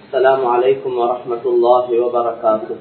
السلام عليكم ورحمة الله وبركاته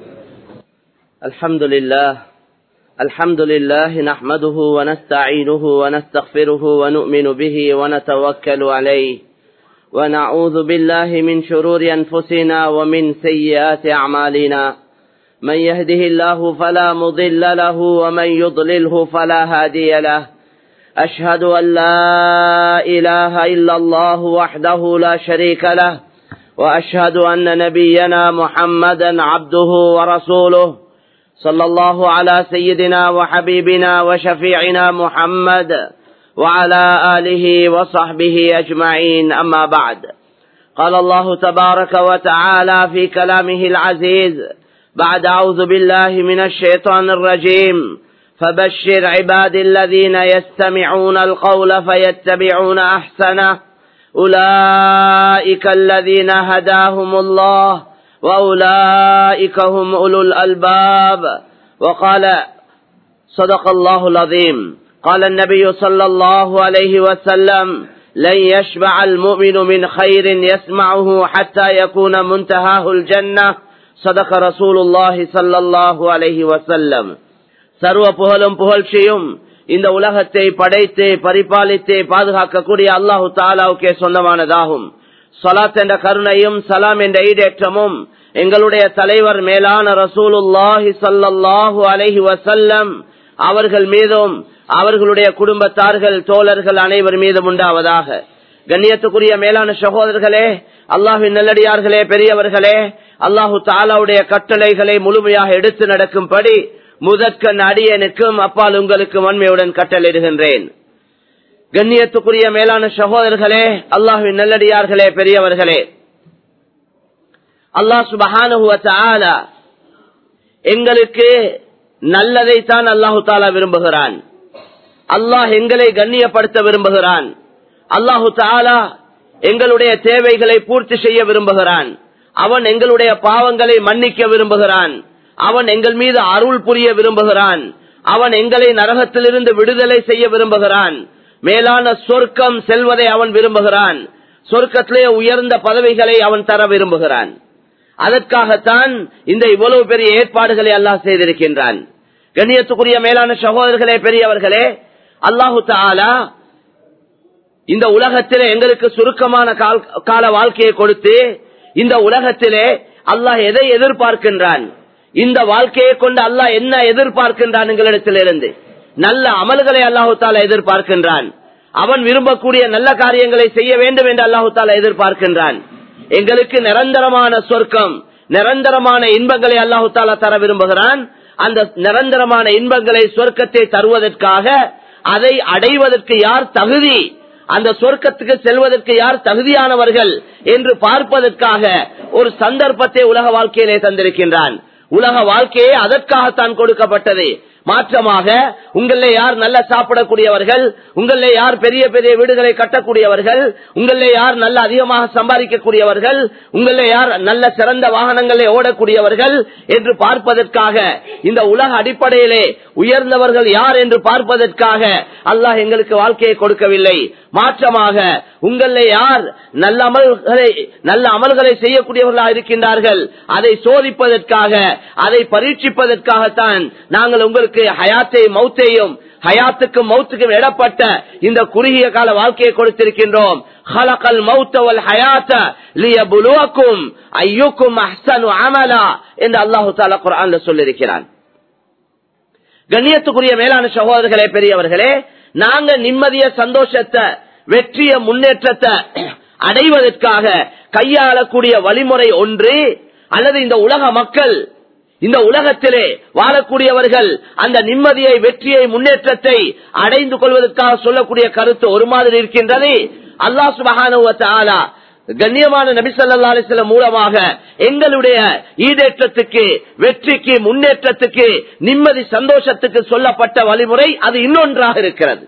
الحمد لله الحمد لله نحمده ونستعينه ونستغفره ونؤمن به ونتوكل عليه ونعوذ بالله من شرور أنفسنا ومن سيئات أعمالنا من يهده الله فلا مضل له ومن يضلله فلا هادي له أشهد أن لا إله إلا الله وحده لا شريك له وأشهد أن نبينا محمدا عبده ورسوله صلى الله على سيدنا وحبيبنا وشفيعنا محمد وعلى آله وصحبه أجمعين أما بعد قال الله تبارك وتعالى في كلامه العزيز بعد أعوذ بالله من الشيطان الرجيم فبشر عباد الذين يستمعون القول فيتبعون أحسنه أولئك الذين هداهم الله وأولئك هم أولو الألباب وقال صدق الله العظيم قال النبي صلى الله عليه وسلم لن يشبع المؤمن من خير يسمعه حتى يكون منتهاه الجنة صدق رسول الله صلى الله عليه وسلم சர்வ புகழும் புகழ்ச்சியும் இந்த உலகத்தை படைத்து பரிபாலித்து பாதுகாக்கக்கூடிய அல்லாஹு தாலாவுக்கே சொந்தமானதாகும் சலாத் என்ற கருணையும் சலாம் என்ற ஈடேற்றமும் எங்களுடைய தலைவர் மேலான ரசூலுல்லாஹி சல்லாஹூ அலஹி வசல்லம் அவர்கள் மீதும் அவர்களுடைய குடும்பத்தார்கள் தோழர்கள் அனைவர் மீதும் உண்டாவதாக கண்ணியத்துக்குரிய மேலான சகோதரர்களே அல்லாஹின் நல்லடியார்களே பெரியவர்களே அல்லாஹு தாலாவுடைய கட்டளைகளை முழுமையாக எடுத்து நடக்கும்படி முதற்கண் அடியனுக்கும் அப்பால் உங்களுக்கு வன்மையுடன் கட்டளையிடுகின்றேன் கண்ணியத்துக்குரிய மேலான சகோதரர்களே அல்லாஹுவின் நல்லடியார்களே பெரியவர்களே அல்லாஹ் சுபஹானுவ எங்களுக்கு நல்லதைத்தான் அல்லாஹு தாலா விரும்புகிறான் அல்லாஹ் எங்களை கண்ணியப்படுத்த விரும்புகிறான் அல்லாஹு தாலா எங்களுடைய தேவைகளை பூர்த்தி செய்ய விரும்புகிறான் அவன் எங்களுடைய பாவங்களை மன்னிக்க விரும்புகிறான் அவன் எங்கள் மீது அருள் புரிய விரும்புகிறான் அவன் எங்களை நரகத்திலிருந்து விடுதலை செய்ய விரும்புகிறான் மேலான சொர்க்கம் செல்வதை அவன் விரும்புகிறான் சொர்க்கத்திலே உயர்ந்த பதவிகளை அவன் தர விரும்புகிறான் அதற்காகத்தான் இந்த இவ்வளவு பெரிய ஏற்பாடுகளை அல்லாஹ் செய்திருக்கின்றான் கண்ணியத்துக்குரிய மேலான சகோதரர்களே பெரியவர்களே அல்லாஹு தாலா இந்த உலகத்திலே எங்களுக்கு சுருக்கமான கால வாழ்க்கையை கொடுத்து இந்த உலகத்திலே அல்லாஹ் எதை எதிர்பார்க்கின்றான் இந்த வாழ்க்கையை கொண்டு அல்லாஹ் என்ன எதிர்பார்க்கின்றான் எங்களிடத்திலிருந்து நல்ல அமல்களை அல்லாஹு தாலா எதிர்பார்க்கின்றான் அவன் விரும்பக்கூடிய நல்ல காரியங்களை செய்ய வேண்டும் என்று அல்லாஹு தாலா எதிர்பார்க்கின்றான் எங்களுக்கு நிரந்தரமான சொர்க்கம் நிரந்தரமான இன்பங்களை அல்லாஹு தாலா தர விரும்புகிறான் அந்த நிரந்தரமான இன்பங்களை சொர்க்கத்தை தருவதற்காக அதை அடைவதற்கு யார் தகுதி அந்த சொர்க்கத்துக்கு செல்வதற்கு யார் தகுதியானவர்கள் என்று பார்ப்பதற்காக ஒரு சந்தர்ப்பத்தை உலக வாழ்க்கையிலே தந்திருக்கின்றான் உலக வாழ்க்கையே அதற்காகத்தான் கொடுக்கப்பட்டது மாற்றமாக உங்கள யார் நல்ல சாப்பிடக்கூடியவர்கள் உங்கள யார் பெரிய பெரிய வீடுகளை கட்டக்கூடியவர்கள் உங்கள யார் நல்ல அதிகமாக சம்பாதிக்கக்கூடியவர்கள் உங்கள யார் நல்ல சிறந்த வாகனங்களை ஓடக்கூடியவர்கள் என்று பார்ப்பதற்காக இந்த உலக அடிப்படையிலே உயர்ந்தவர்கள் யார் என்று பார்ப்பதற்காக அல்லாஹ் எங்களுக்கு வாழ்க்கையை கொடுக்கவில்லை மாற்றமாக உங்கள யார் நல்ல அமல்களை நல்ல அமல்களை செய்யக்கூடியவர்களாக இருக்கின்றார்கள் அதை சோதிப்பதற்காக அதை பரீட்சிப்பதற்காகத்தான் நாங்கள் உங்களுக்கு ஹயாத்தை மௌத்தையும் ஹயாத்துக்கும் மௌத்துக்கும் இடப்பட்ட இந்த குறுகிய கால வாழ்க்கையை கொடுத்திருக்கின்றோம் ஹலகல் மௌத்தவல் ஹயாத்த லியபுலுவக்கும் ஐயுக்கும் அஹ்சனு அமலா என்று அல்லாஹு தாலா குரான்ல சொல்லியிருக்கிறான் கண்ணியத்துக்குரிய மேலான சகோதரர்களே பெரியவர்களே நாங்க நிம்மதிய சந்தோஷத்தை வெற்றிய முன்னேற்றத்தை அடைவதற்காக கையாளக்கூடிய வழிமுறை ஒன்று அல்லது இந்த உலக மக்கள் இந்த உலகத்திலே வாழக்கூடியவர்கள் அந்த நிம்மதியை வெற்றியை முன்னேற்றத்தை அடைந்து கொள்வதற்காக சொல்லக்கூடிய கருத்து ஒரு மாதிரி இருக்கின்றது அல்லாஹ் சுபகான கண்ணியமான நபிசல்லா அலிஸ்லம் மூலமாக எங்களுடைய ஈடேற்றத்துக்கு வெற்றிக்கு முன்னேற்றத்துக்கு நிம்மதி சந்தோஷத்துக்கு சொல்லப்பட்ட வழிமுறை அது இன்னொன்றாக இருக்கிறது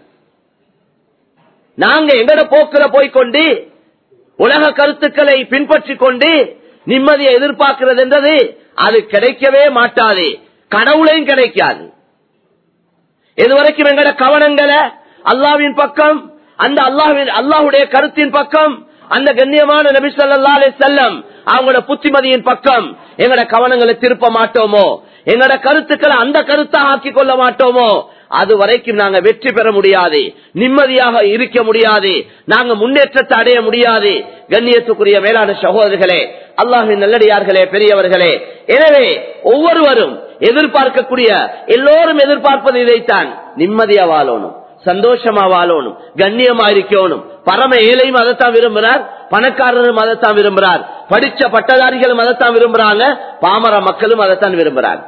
நாங்க எங்கட போக்குல போய்கொண்டு உலக கருத்துக்களை பின்பற்றி கொண்டு நிம்மதியை எதிர்பார்க்கிறது என்றது அது கிடைக்கவே மாட்டாது கடவுளையும் கிடைக்காது இதுவரைக்கும் எங்கட கவனங்களை அல்லாவின் பக்கம் அந்த அல்லாஹ்வின் அல்லாஹுடைய கருத்தின் பக்கம் அந்த கண்ணியமான நபி ஸல்லல்லாஹு அலைஹி வஸல்லம் அவங்களோட புத்திமதியின் பக்கம் எங்கட கவனங்களை திருப்ப மாட்டோமோ எங்கட கருத்துக்களை அந்த கருத்தாக ஆக்கிக் கொள்ள மாட்டோமோ அது வரைக்கும் நாங்க வெற்றி பெற முடியாது நிம்மதியாக இருக்க முடியாது நாங்க முன்னேற்றத்தை அடைய முடியாது கண்ணியத்துக்குரிய மேலான சகோதரர்களே அல்லாஹின் நல்லடியார்களே பெரியவர்களே எனவே ஒவ்வொருவரும் எதிர்பார்க்கக்கூடிய எல்லோரும் எதிர்பார்ப்பது இதைத்தான் நிம்மதியா வாழணும் சந்தோஷமா வாழணும் கண்ணியமா இருக்கணும் பரம ஏழையும் அதைத்தான் விரும்புறார் பணக்காரரும் அதைத்தான் விரும்புறார் படிச்ச பட்டதாரிகளும் அதைத்தான் விரும்புறாங்க பாமர மக்களும் அதைத்தான் விரும்புறாங்க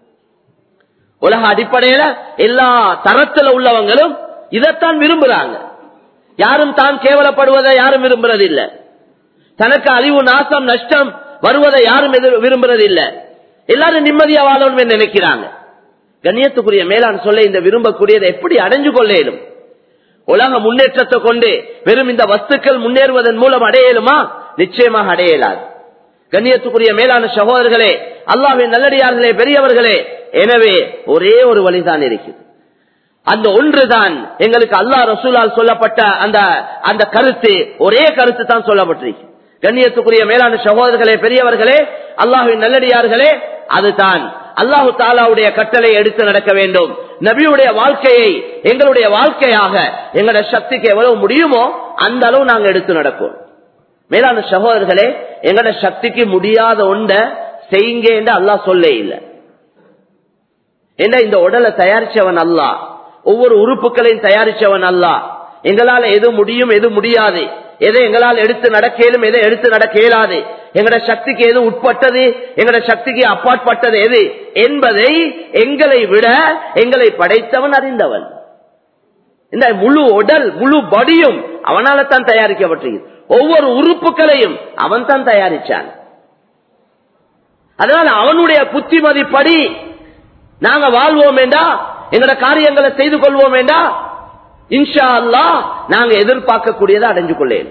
உலக அடிப்படையில எல்லா தரத்துல உள்ளவங்களும் இதைத்தான் விரும்புறாங்க யாரும் தான் கேவலப்படுவதை யாரும் விரும்புறது இல்ல தனக்கு அழிவு நாசம் நஷ்டம் வருவதை யாரும் எதிர் விரும்புறது இல்ல எல்லாரும் நிம்மதியா வாழணும் நினைக்கிறாங்க கண்ணியத்துக்குரிய மேலாண் சொல்ல இந்த விரும்பக்கூடியதை எப்படி அடைஞ்சு கொள்ள இயலும் உலக முன்னேற்றத்தை கொண்டு வெறும் இந்த வஸ்துக்கள் முன்னேறுவதன் மூலம் அடையலுமா நிச்சயமாக அடையலாது கண்ணியத்துக்குரிய மேலான சகோதரர்களே அல்லாவின் நல்லடியார்களே பெரியவர்களே எனவே ஒரே ஒரு வழிதான் இருக்குது அந்த ஒன்றுதான் எங்களுக்கு அல்லா ரசூலால் சொல்லப்பட்ட அந்த அந்த கருத்து ஒரே கருத்து தான் சொல்லப்பட்டிருக்கு கண்ணியத்துக்குரிய மேலான சகோதரர்களே பெரியவர்களே அல்லாஹின் நல்லடியார்களே அதுதான் அல்லாஹு தாலாவுடைய கட்டளை எடுத்து நடக்க வேண்டும் நபியுடைய வாழ்க்கையை எங்களுடைய வாழ்க்கையாக எங்களுடைய சக்திக்கு எவ்வளவு முடியுமோ அந்த அளவு நாங்க எடுத்து நடப்போம் மேலான சகோதரர்களே எங்கட சக்திக்கு முடியாத ஒண்ட செய்யுங்க என்று அல்லாஹ் சொல்ல இல்லை என்ன இந்த உடலை தயாரிச்சவன் அல்லா ஒவ்வொரு உறுப்புகளையும் தயாரிச்சவன் அல்லா எங்களால எது முடியும் எது முடியாது எதை எங்களால் எடுத்து நடக்கலும் எதை எடுத்து நடக்க இயலாது எங்கட சக்திக்கு எது உட்பட்டது எங்கட சக்திக்கு அப்பாற்பட்டது எது என்பதை எங்களை விட எங்களை படைத்தவன் அறிந்தவன் இந்த முழு உடல் முழு பாடியும் அவனால தான் தயாரிக்கப்பட்டிருக்கு ஒவ்வொரு உறுப்புகளையும் அவன் தான் தயாரிச்சான் அதனால அவனுடைய புத்திமதிப்படி நாங்க வாழ்வோம் வேண்டா எங்கட காரியங்களை செய்து கொள்வோம் வேண்டா இன்ஷா அல்லா நாங்க எதிர்பார்க்கக்கூடியதை அடைஞ்சு கொள்ளேன்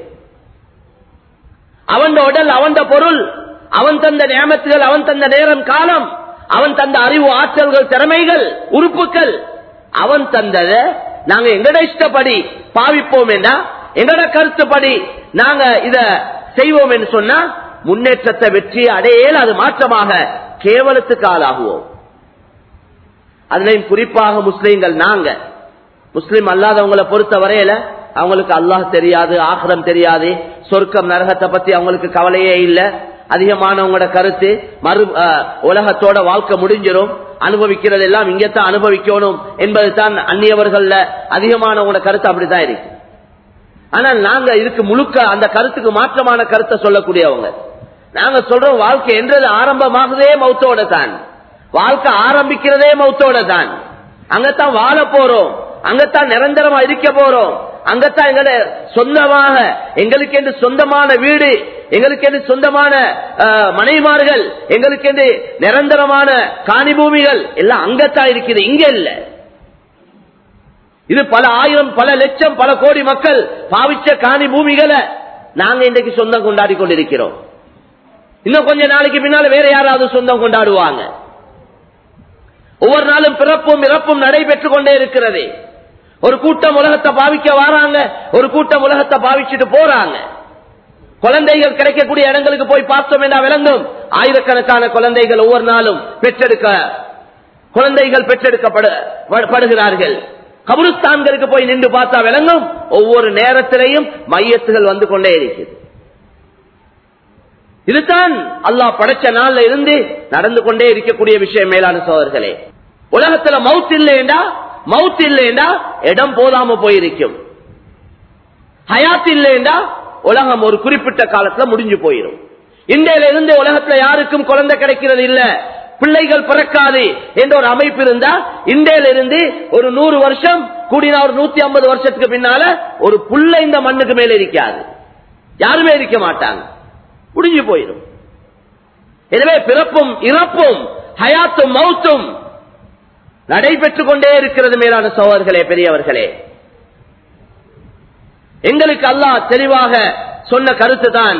அவன் உடல் அவன் பொருள் அவன் தந்த நியமத்துகள் அவன் தந்த நேரம் காலம் அவன் தந்த அறிவு ஆற்றல்கள் திறமைகள் உறுப்புகள் அவன் தந்தத நாங்க எங்கட இஷ்டப்படி பாவிப்போம் என்றா எங்கட கருத்துப்படி நாங்க இத செய்வோம் என்று சொன்னா முன்னேற்றத்தை வெற்றி அடையல அது மாற்றமாக கேவலத்துக்கு ஆளாகுவோம் அதுலயும் குறிப்பாக முஸ்லீம்கள் நாங்க முஸ்லீம் அல்லாதவங்களை பொறுத்த வரையில அவங்களுக்கு அல்லாஹ் தெரியாது ஆக்கிரம் தெரியாது சொர்க்கம் நரகத்தை பத்தி அவங்களுக்கு கவலையே இல்ல அதிகமானவங்களோட கருத்து மறு உலகத்தோட வாழ்க்கை முடிஞ்சிடும் அனுபவிக்கிறது எல்லாம் இங்கத்தான் அனுபவிக்கணும் என்பது தான் அந்நியவர்கள்ல அதிகமானவங்களோட கருத்து அப்படித்தான் இருக்கு ஆனால் நாங்க இதுக்கு முழுக்க அந்த கருத்துக்கு மாற்றமான கருத்தை சொல்லக்கூடியவங்க நாங்க சொல்றோம் வாழ்க்கை என்றது ஆரம்பமாகவே மௌத்தோட தான் வாழ்க்கை ஆரம்பிக்கிறதே மௌத்தோட தான் அங்கத்தான் வாழ போறோம் அங்கத்தான் நிரந்தரமா இருக்க போறோம் அங்கத்தான் எங்களை சொந்தமாக எங்களுக்கு என்று சொந்தமான வீடு எங்களுக்கு என்று சொந்தமான மனைமார்கள் எங்களுக்கு என்று நிரந்தரமான காணி பூமிகள் எல்லாம் அங்கத்தான் இருக்குது இங்க இல்ல இது பல ஆயிரம் பல லட்சம் பல கோடி மக்கள் பாவிச்ச காணி பூமிகளை நாங்க இன்றைக்கு சொந்தம் கொண்டாடி கொண்டிருக்கிறோம் இன்னும் கொஞ்ச நாளைக்கு பின்னால வேற யாராவது சொந்தம் கொண்டாடுவாங்க ஒவ்வொரு நாளும் பிறப்பும் இறப்பும் நடைபெற்றுக் கொண்டே இருக்கிறது ஒரு கூட்டம் உலகத்தை பாவிக்க வராங்க ஒரு கூட்டம் உலகத்தை பாவிச்சுட்டு போறாங்க குழந்தைகள் கிடைக்கக்கூடிய இடங்களுக்கு போய் பார்த்தோம் என்ற விளங்கும் ஆயிரக்கணக்கான குழந்தைகள் ஒவ்வொரு நாளும் பெற்றெடுக்க குழந்தைகள் பெற்றெடுக்கப்படுகிறார்கள் கபுருஸ்தான்களுக்கு போய் நின்று பார்த்தா விளங்கும் ஒவ்வொரு நேரத்திலையும் மையத்துகள் வந்து கொண்டே இருக்கிறது இதுதான் அல்லாஹ் படைச்ச நாள்ல இருந்து நடந்து கொண்டே இருக்கக்கூடிய விஷயம் மேலான சோதர்களே உலகத்துல மவுத் இல்லைண்டா மவுத் இல்லைண்டா இடம் போதாம போயிருக்கும் ஹயாத் இல்லைண்டா உலகம் ஒரு குறிப்பிட்ட காலத்துல முடிஞ்சு போயிடும் இன்றையில இருந்து உலகத்துல யாருக்கும் குழந்தை கிடைக்கிறது இல்ல பிள்ளைகள் பிறக்காது என்ற ஒரு அமைப்பு இருந்தா இன்றையில இருந்து ஒரு நூறு வருஷம் கூடினா ஒரு நூத்தி ஐம்பது வருஷத்துக்கு பின்னால ஒரு புள்ள இந்த மண்ணுக்கு மேல இருக்காது யாருமே இருக்க மாட்டாங்க முடிஞ்சு போயிடும் எனவே பிறப்பும் இறப்பும் ஹயாத்தும் மவுத்தும் நடைபெற்றுக் கொண்டே இருக்கிறது மேலான சோழர்களே பெரியவர்களே எங்களுக்கு அல்லாஹ் தெளிவாக சொன்ன கருத்து தான்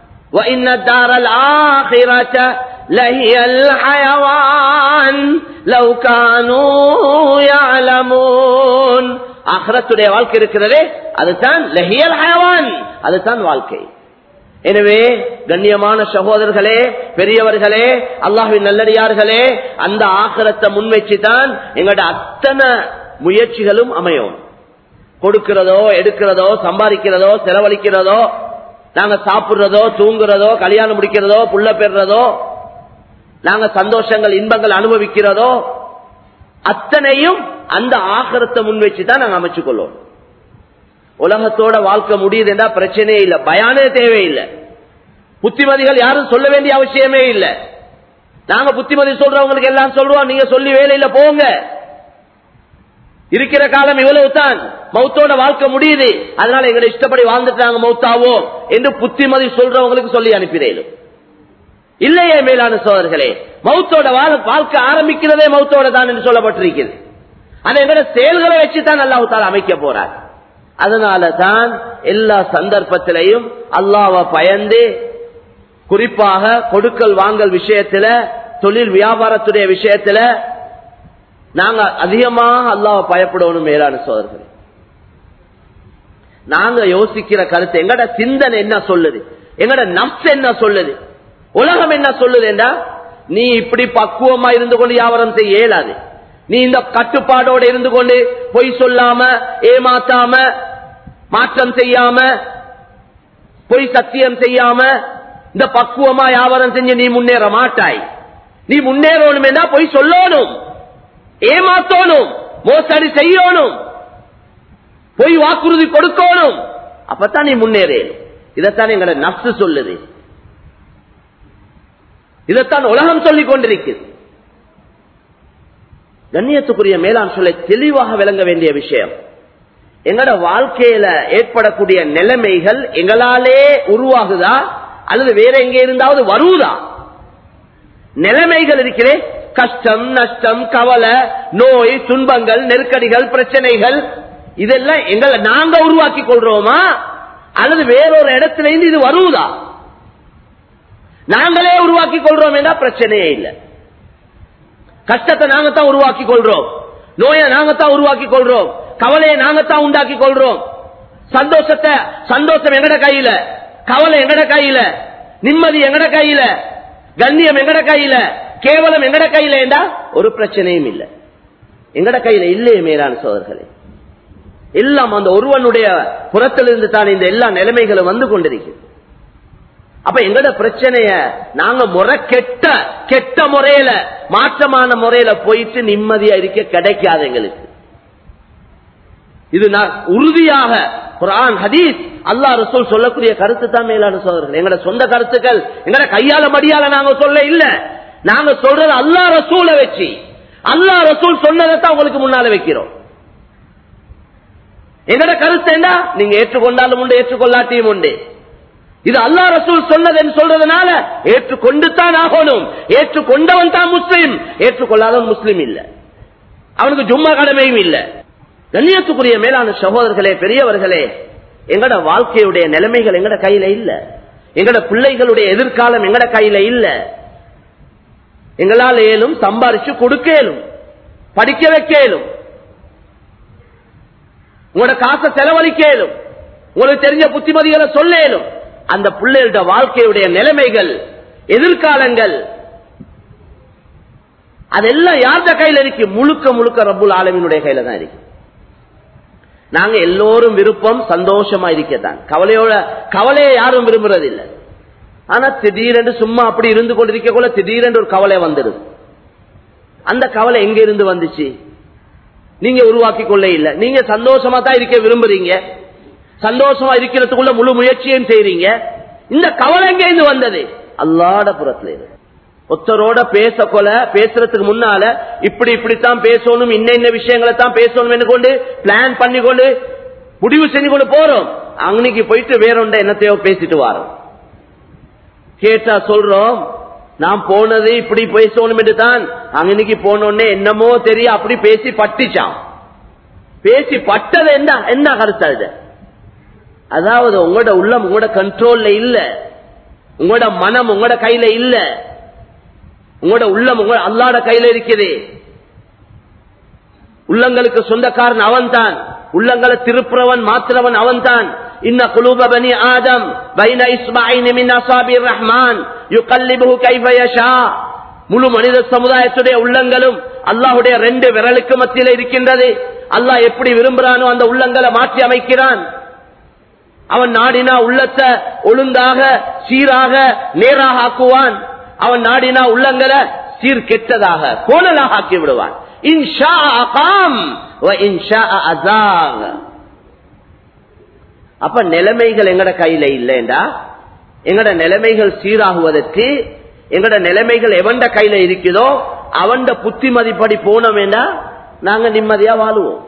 لهي الحيوان لو كانوا يعلمون ஆخرத்துடைய வாழ்க்கை இருக்கிறதே அதுதான் லஹியல் ஹயவான் அதுதான் வாழ்க்கை எனவே கண்ணியமான சகோதரர்களே பெரியவர்களே அல்லாஹின் நல்லடியார்களே அந்த ஆகரத்தை முன்வச்சு தான் எங்களோட அத்தனை முயற்சிகளும் அமையும் கொடுக்கிறதோ எடுக்கிறதோ சம்பாதிக்கிறதோ செலவழிக்கிறதோ நாங்க சாப்பிடுறதோ தூங்குறதோ கல்யாணம் முடிக்கிறதோ புள்ள பெறுறதோ நாங்க சந்தோஷங்கள் இன்பங்கள் அனுபவிக்கிறதோ அத்தனையும் அந்த ஆகரத்தை முன் வச்சு தான் நாங்க அமைச்சு கொள்வோம் உலகத்தோட வாழ்க்கை முடியுது என்றா பிரச்சனையே இல்லை பயானே தேவையில்லை புத்திமதிகள் யாரும் சொல்ல வேண்டிய அவசியமே இல்லை நாங்க புத்திமதி சொல்றவங்களுக்கு எல்லாம் சொல்றோம் நீங்க சொல்லி வேலையில போங்க இருக்கிற காலம் இவ்வளவு தான் மௌத்தோட வாழ்க்கை முடியுது அதனால எங்களை இஷ்டப்படி வாழ்ந்துட்டு நாங்க மௌத்தாவோ என்று புத்திமதி சொல்றவங்களுக்கு சொல்லி அனுப்பினேன் இல்லையே மேலான சோதர்களே மௌத்தோட வாழ்க்கை ஆரம்பிக்கிறதே மௌத்தோட தான் என்று சொல்லப்பட்டிருக்கிறது ஆனா எங்களோட செயல்களை வச்சுதான் அல்லாஹு தாலா அமைக்க போறார் அதனால தான் எல்லா சந்தர்ப்பத்திலையும் அல்லாவை பயந்து குறிப்பாக கொடுக்கல் வாங்கல் விஷயத்துல தொழில் வியாபாரத்துடைய விஷயத்துல நாங்க அதிகமாக அல்லாவை பயப்படணும் மேலான சோதர்கள் நாங்க யோசிக்கிற கருத்து எங்கட சிந்தனை என்ன சொல்லுது எங்கட நப்ஸ் என்ன சொல்லுது உலகம் என்ன சொல்லுது என்றா நீ இப்படி பக்குவமா இருந்து கொண்டு வியாபாரம் செய்ய இயலாது நீ இந்த கட்டுப்பாடோடு இருந்து கொண்டு பொய் சொல்லாம ஏமாத்தாம மாற்றம் செய்யாம பொய் சத்தியம் செய்யாம இந்த பக்குவமா வியாபாரம் செஞ்சு நீ முன்னேற மாட்டாய் நீ முன்னேறணும் என்றா பொய் சொல்லணும் ஏமாத்தோணும் மோசடி செய்யணும் பொய் வாக்குறுதி கொடுக்கணும் அப்பதான் நீ முன்னேறே இதைத்தான் எங்கட நப்சு சொல்லுது இதைத்தான் உலகம் சொல்லிக் கொண்டிருக்கிறது கண்ணியத்துக்குரிய மேலாண் சொல்ல தெளிவாக விளங்க வேண்டிய விஷயம் எங்கட வாழ்க்கையில ஏற்படக்கூடிய நிலைமைகள் எங்களாலே உருவாகுதா அல்லது வேற எங்க இருந்தாவது வருவதா நிலைமைகள் இருக்கிறே கஷ்டம் நஷ்டம் கவலை நோய் துன்பங்கள் நெருக்கடிகள் பிரச்சனைகள் இதெல்லாம் எங்களை நாங்க உருவாக்கி கொள்றோமா அல்லது வேறொரு இடத்துல இருந்து இது வருவதா நாங்களே உருவாக்கி கொள்றோம் என்றா பிரச்சனையே இல்லை கஷ்டத்தை நாங்கத்தான் உருவாக்கி கொள்றோம் நோயை நாங்கத்தான் உருவாக்கி கொள்றோம் கவலையை நாங்கத்தான் உண்டாக்கி கொள்றோம் சந்தோஷத்தை சந்தோஷம் எங்கட கையில கவலை எங்கட கையில நிம்மதி எங்கட கையில கண்ணியம் எங்கட கையில கேவலம் எங்கட கையில என்றா ஒரு பிரச்சனையும் இல்லை எங்கட கையில இல்லையே மேலான சோதர்களே எல்லாம் அந்த ஒருவனுடைய புறத்திலிருந்து தான் இந்த எல்லா நிலைமைகளும் வந்து கொண்டிருக்கிறது அப்ப எங்கட பிரச்சனைய நாங்க முறை கெட்ட கெட்ட முறையில மாற்றமான முறையில போயிட்டு நிம்மதியா இருக்க கிடைக்காது எங்களுக்கு இது நான் உறுதியாக குரான் ஹதீஸ் அல்லா ரசூல் சொல்லக்கூடிய கருத்து தான் மேலான சோதர்கள் எங்கட சொந்த கருத்துக்கள் எங்கட கையால மடியால நாங்க சொல்ல இல்ல நாங்க சொல்றது அல்லா ரசூலை வச்சு அல்லா ரசூல் சொன்னதைத்தான் உங்களுக்கு முன்னால வைக்கிறோம் எங்கட கருத்து என்ன நீங்க ஏற்றுக்கொண்டாலும் உண்டு ஏற்றுக்கொள்ளாட்டியும் உண்டு இது அல்லா ரசூல் சொன்னதுன்னு சொல்றதுனால ஏற்றுக்கொண்டு தான் ஆகணும் ஏற்றுக்கொண்டவன் தான் முஸ்லீம் ஏற்றுக்கொள்ளாதவன் முஸ்லீம் இல்ல அவனுக்கு ஜும்மா கடமையும் இல்ல கண்ணியத்துக்குரிய மேலான சகோதரர்களே பெரியவர்களே எங்கட வாழ்க்கையுடைய நிலைமைகள் எங்கட கையில இல்ல எங்கட பிள்ளைகளுடைய எதிர்காலம் எங்கட கையில இல்ல எங்களால் ஏலும் சம்பாரிச்சு கொடுக்க இயலும் படிக்க வைக்க இயலும் உங்களோட காசை செலவழிக்க இயலும் உங்களுக்கு தெரிஞ்ச புத்திமதிகளை சொல்ல இயலும் அந்த பிள்ளைகளோட வாழ்க்கையுடைய நிலைமைகள் எதிர்காலங்கள் அதெல்லாம் யார்த கையில இருக்கு முழுக்க முழுக்க ரப்புல் ஆலமினுடைய கையில தான் இருக்கு நாங்க எல்லோரும் விருப்பம் சந்தோஷமா இருக்கத்தான் கவலையோட கவலையை யாரும் விரும்புறது இல்லை ஆனா திடீரென்று சும்மா அப்படி இருந்து கொண்டிருக்க கூட திடீரென்று ஒரு கவலை வந்துடுது அந்த கவலை எங்க இருந்து வந்துச்சு நீங்க உருவாக்கி கொள்ள இல்லை நீங்க சந்தோஷமா தான் இருக்க விரும்புறீங்க சந்தோஷமா இருக்கிறதுக்குள்ள முழு முயற்சியும் செய்றீங்க இந்த கவலை எங்க இருந்து வந்தது அல்லாட புறத்துல இருந்து ஒருத்தரோட பேச கொல பேசுறதுக்கு முன்னால இப்படி இப்படித்தான் பேசணும் இன்ன இன்ன விஷயங்களை தான் பேசணும் கொண்டு பிளான் பண்ணி கொண்டு முடிவு செஞ்சு கொண்டு போறோம் அன்னைக்கு போயிட்டு வேற ஒன்றை என்னத்தையோ பேசிட்டு வரோம் கேட்டா சொல்றோம் நான் போனது இப்படி பேசணும் என்று தான் அன்னைக்கு போனோடனே என்னமோ தெரியும் அப்படி பேசி பட்டிச்சான் பேசி பட்டது என்ன என்ன கருத்து அது அதாவது உங்களோட உள்ளம் உங்களோட கண்ட்ரோல்ல இல்ல உங்களோட மனம் உங்களோட கையில இல்ல உங்களோட உள்ளம் உங்களோட அல்லாட கையில இருக்குது உள்ளங்களுக்கு சொந்தக்காரன் அவன் தான் உள்ளங்களை திருப்புறவன் மாத்திரவன் அவன் தான் இன்ன குலூப பனி ஆதம் பைன இஸ்மாயின் மின் அசாபிர் ரஹ்மான் யுகல்லிபுஹு கைஃப யஷா முழு மனித சமுதாயத்துடைய உள்ளங்களும் அல்லாஹுடைய ரெண்டு விரலுக்கு மத்தியில் இருக்கின்றது அல்லாஹ் எப்படி விரும்புறானோ அந்த உள்ளங்களை மாற்றி அமைக்கிறான் அவன் நாடினா உள்ளத்தை ஒழுங்காக சீராக நேராக ஆக்குவான் அவன் நாடினா உள்ளங்களை சீர்கெட்டதாக கோணலாக ஆக்கி விடுவான் இன்ஷா அகாம் வ இன்ஷா அசாக் அப்ப நிலைமைகள் எங்கட கையில இல்லைண்டா எங்கட நிலைமைகள் சீராகுவதற்கு எங்கட நிலைமைகள் எவண்ட கையில இருக்குதோ அவண்ட புத்திமதிப்படி போனோமேண்டா நாங்க நிம்மதியா வாழுவோம்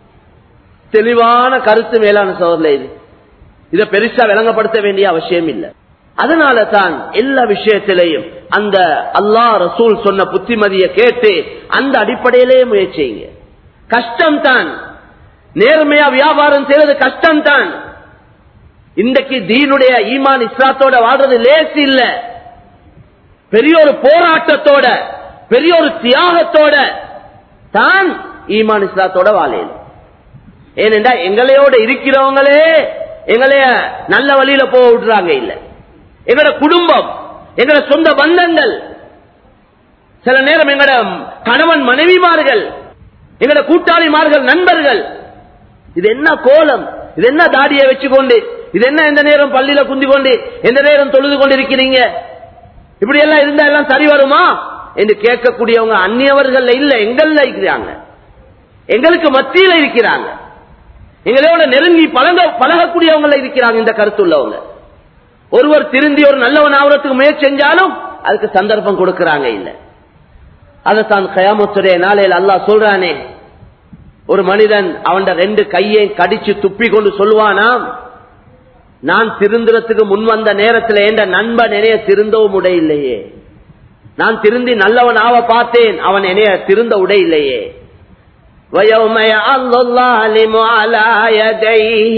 தெளிவான கருத்து மேலான சோதரில் இது இதை பெருசா விளங்கப்படுத்த வேண்டிய அவசியம் இல்லை அதனால தான் எல்லா விஷயத்திலையும் அந்த அல்லாஹ் ரசூல் சொன்ன புத்திமதியை கேட்டு அந்த அடிப்படையிலே முயற்சிங்க கஷ்டம் தான் நேர்மையா வியாபாரம் செய்வது கஷ்டம் தான் இன்றைக்கு தீனுடைய ஈமான் இஸ்லாத்தோட வாழ்றது லேசு இல்ல பெரிய ஒரு போராட்டத்தோட பெரிய ஒரு தியாகத்தோட தான் ஈமான் இஸ்லாத்தோட வாழையில் ஏனென்றா எங்களையோட இருக்கிறவங்களே எங்களைய நல்ல வழியில போக விடுறாங்க இல்ல எங்கட குடும்பம் எங்கட சொந்த பந்தங்கள் சில நேரம் எங்கட கணவன் மனைவிமார்கள் எங்கட கூட்டாளிமார்கள் நண்பர்கள் இது என்ன கோலம் இது என்ன தாடியை வச்சுக்கொண்டு இது என்ன எந்த நேரம் பள்ளியில குந்தி கொண்டு எந்த நேரம் தொழுது கொண்டு இருக்கிறீங்க இப்படி எல்லாம் இருந்தா எல்லாம் சரி வருமா என்று கேட்கக்கூடியவங்க அந்நியவர்கள் இல்ல எங்கள்ல இருக்கிறாங்க எங்களுக்கு மத்தியில இருக்கிறாங்க எங்களோட நெருங்கி பழக பழகக்கூடியவங்க இருக்கிறாங்க இந்த கருத்துள்ளவங்க ஒருவர் திருந்தி ஒரு நல்லவன் ஆவறதுக்கு முயற்சி செஞ்சாலும் அதுக்கு சந்தர்ப்பம் கொடுக்கறாங்க இல்ல அதைத்தான் கயாமத்துடைய நாளையில் அல்லாஹ் சொல்றானே ஒரு மனிதன் அவன் ரெண்டு கையை கடிச்சு துப்பி கொண்டு சொல்லுவானாம் நான் திருந்துறதுக்கு முன் வந்த நேரத்தில் என்ற நண்பன் என்னைய திருந்தவும் உடையில்லையே நான் திருந்தி நல்லவன் ஆவ பார்த்தேன் அவன் என்னைய திருந்த உடையில்லையே ويوم يعض الظالم على يديه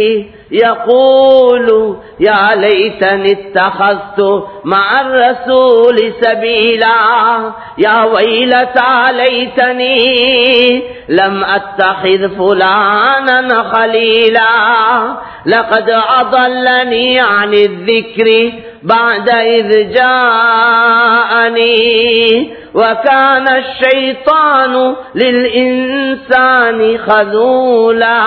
يقول يا ليتني اتخذت مع الرسول سبيلا يا ويلتى ليتني لم اتخذ فلانا خليلا لقد اضلني عن الذكر بعد اذ جاءني وكان الشيطان للإنسان خذولا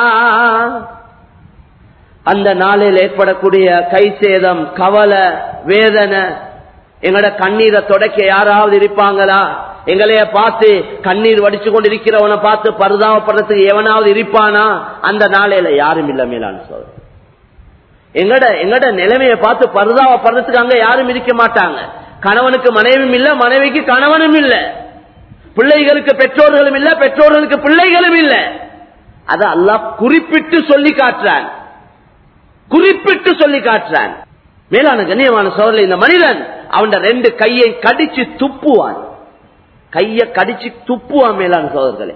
அந்த நாளில் ஏற்படக்கூடிய கை சேதம் கவலை வேதனை எங்கட கண்ணீரை தொடக்க யாராவது இருப்பாங்களா எங்களைய பார்த்து கண்ணீர் வடிச்சு கொண்டு இருக்கிறவனை பார்த்து பரிதாபப்படுறதுக்கு எவனாவது இருப்பானா அந்த நாளையில யாரும் இல்ல மேலான சொல்ற எங்கட எங்கட நிலைமையை பார்த்து பரிதாபப்படுறதுக்கு அங்க யாரும் இருக்க மாட்டாங்க கணவனுக்கு மனைவியும் இல்ல மனைவிக்கு கணவனும் இல்ல பிள்ளைகளுக்கு பெற்றோர்களும் இல்ல பெற்றோர்களுக்கு பிள்ளைகளும் இல்ல அத அல்லாஹ் குறிப்பிட்டு சொல்லி காட்டுறான் குறிப்பிட்டு சொல்லி காட்டுறான் மேலான கண்ணியமான சோழலை இந்த மனிதன் அவன் ரெண்டு கையை கடிச்சு துப்புவான் கைய கடிச்சு துப்புவான் மேலான சோதர்களே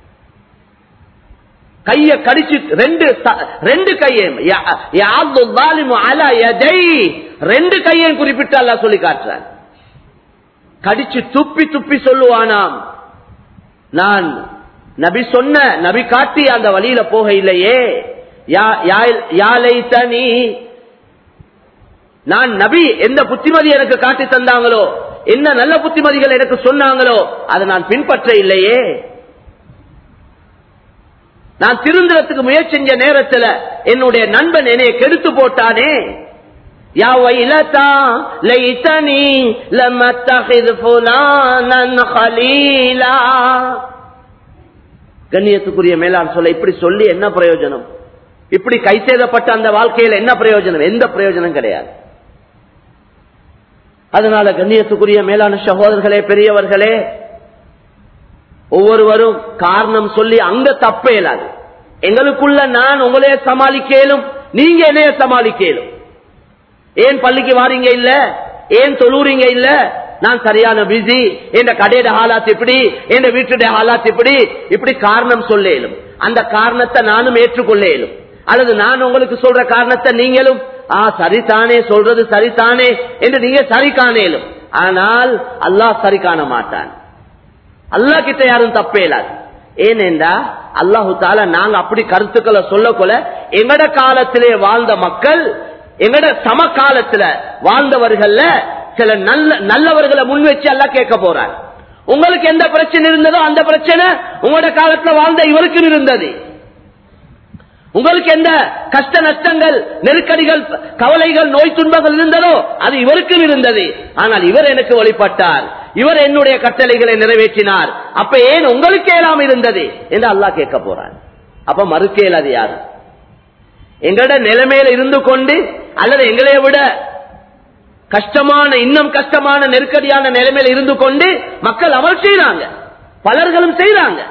கைய கடிச்சு ரெண்டு ரெண்டு கையையும் ரெண்டு கையையும் குறிப்பிட்டு அல்லா சொல்லி காட்டுறான் கடிச்சு துப்பி துப்பி சொல்லுவானாம் நான் நபி சொன்ன நபி காட்டி அந்த வழியில போக இல்லையே தனி நான் நபி எந்த புத்திமதி எனக்கு காட்டி தந்தாங்களோ என்ன நல்ல புத்திமதிகள் எனக்கு சொன்னாங்களோ அதை நான் பின்பற்ற இல்லையே நான் திருந்துறதுக்கு முயற்சி செஞ்ச நேரத்துல என்னுடைய நண்பன் என்னைய கெடுத்து போட்டானே يا ويلتا ليتني لم اتخذ فلانا خليلا கண்ணியத்துக்குரிய மேலான் சொல்ல இப்படி சொல்லி என்ன பிரயோஜனம் இப்படி கை செய்தப்பட்ட அந்த வாழ்க்கையில என்ன பிரயோஜனம் எந்த பிரயோஜனம் கிடையாது அதனால கண்ணியத்துக்குரிய மேலான சகோதரர்களே பெரியவர்களே ஒவ்வொருவரும் காரணம் சொல்லி அங்க தப்பே இல்லாது எங்களுக்குள்ள நான் உங்களே சமாளிக்கலும் நீங்க என்னைய சமாளிக்கலும் ஏன் பள்ளிக்கு வாரீங்க இல்ல ஏன் தொழுறீங்க இல்ல நான் சரியான பிஸி என் கடையோட ஹாலாத் இப்படி என் வீட்டுடைய ஹாலாத் இப்படி இப்படி காரணம் சொல்லும் அந்த காரணத்தை நானும் ஏற்றுக்கொள்ளேலும் அல்லது நான் உங்களுக்கு சொல்ற காரணத்தை நீங்களும் ஆ சரிதானே சொல்றது சரிதானே என்று நீங்க சரி காணேலும் ஆனால் அல்லாஹ் சரி காண மாட்டான் அல்லா கிட்ட யாரும் தப்பே இல்லாது ஏனென்றா அல்லாஹு தாலா நாங்க அப்படி கருத்துக்களை சொல்லக்கொள்ள எங்கட காலத்திலே வாழ்ந்த மக்கள் எங்கட சம காலத்துல வாழ்ந்தவர்கள்ல சில நல்ல நல்லவர்களை முன் வச்சு எல்லாம் கேட்க போறாங்க உங்களுக்கு எந்த பிரச்சனை இருந்ததோ அந்த பிரச்சனை உங்களோட காலத்துல வாழ்ந்த இவருக்கும் இருந்தது உங்களுக்கு எந்த கஷ்ட நஷ்டங்கள் நெருக்கடிகள் கவலைகள் நோய் துன்பங்கள் இருந்ததோ அது இவருக்கும் இருந்தது ஆனால் இவர் எனக்கு வழிபட்டார் இவர் என்னுடைய கட்டளைகளை நிறைவேற்றினார் அப்ப ஏன் உங்களுக்கு ஏலாம் இருந்தது என்று அல்லாஹ் கேட்க போறார் அப்ப மறுக்கேல் அது யாரு எங்களோட நிலைமையில இருந்து கொண்டு அல்லது எங்களை விட கஷ்டமான இன்னும் கஷ்டமான நெருக்கடியான நிலைமையில இருந்து கொண்டு மக்கள் அமல் செய்யறாங்க பலர்களும் செய்யறாங்க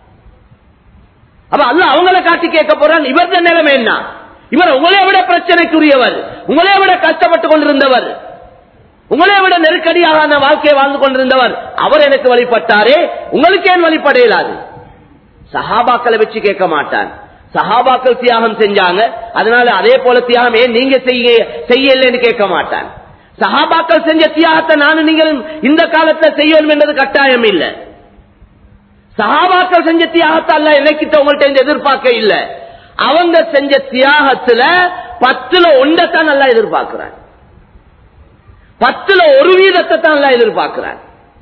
அப்ப அல்ல அவங்கள காட்டி கேட்க போறான் இவரது நிலைமை என்ன இவர் உங்களை விட பிரச்சனைக்குரியவர் உங்களை விட கஷ்டப்பட்டு கொண்டிருந்தவர் உங்களை விட நெருக்கடியாக வாழ்க்கையை வாழ்ந்து கொண்டிருந்தவர் அவர் எனக்கு வழிபட்டாரே உங்களுக்கு ஏன் வழிபட இயலாது சஹாபாக்களை வச்சு கேட்க மாட்டான் சஹாபாக்கள் தியாகம் செஞ்சாங்க அதனால அதே போல தியாகம் ஏன் நீங்க செய்ய செய்யலன்னு கேட்க மாட்டான் சஹாபாக்கள் செஞ்ச தியாகத்தை நானும் நீங்களும் இந்த காலத்துல செய்யணும் என்றது கட்டாயம் இல்லை சஹாபாக்கள் செஞ்ச தியாகத்தை அல்ல என்னைக்கிட்ட உங்கள்ட்ட இந்த எதிர்பார்க்க இல்ல அவங்க செஞ்ச தியாகத்துல பத்துல ஒன்றத்தான் நல்லா எதிர்பார்க்கிறான் பத்துல ஒரு வீதத்தை தான் நல்லா எதிர்பார்க்கிறான்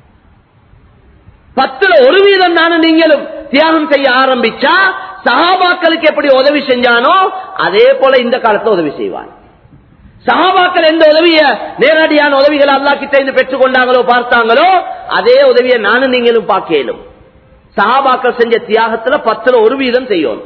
பத்துல ஒரு வீதம் நானும் நீங்களும் தியாகம் செய்ய ஆரம்பிச்சா சஹாபாக்களுக்கு எப்படி உதவி செஞ்சானோ அதே போல இந்த காலத்துல உதவி செய்வான் சஹாபாக்கள் எந்த உதவிய நேரடியான உதவிகளை அல்லா கிட்ட இருந்து பெற்றுக் கொண்டாங்களோ பார்த்தாங்களோ அதே உதவியை நானும் நீங்களும் பார்க்கலும் சஹாபாக்கள் செஞ்ச தியாகத்துல பத்துல ஒரு வீதம் செய்யணும்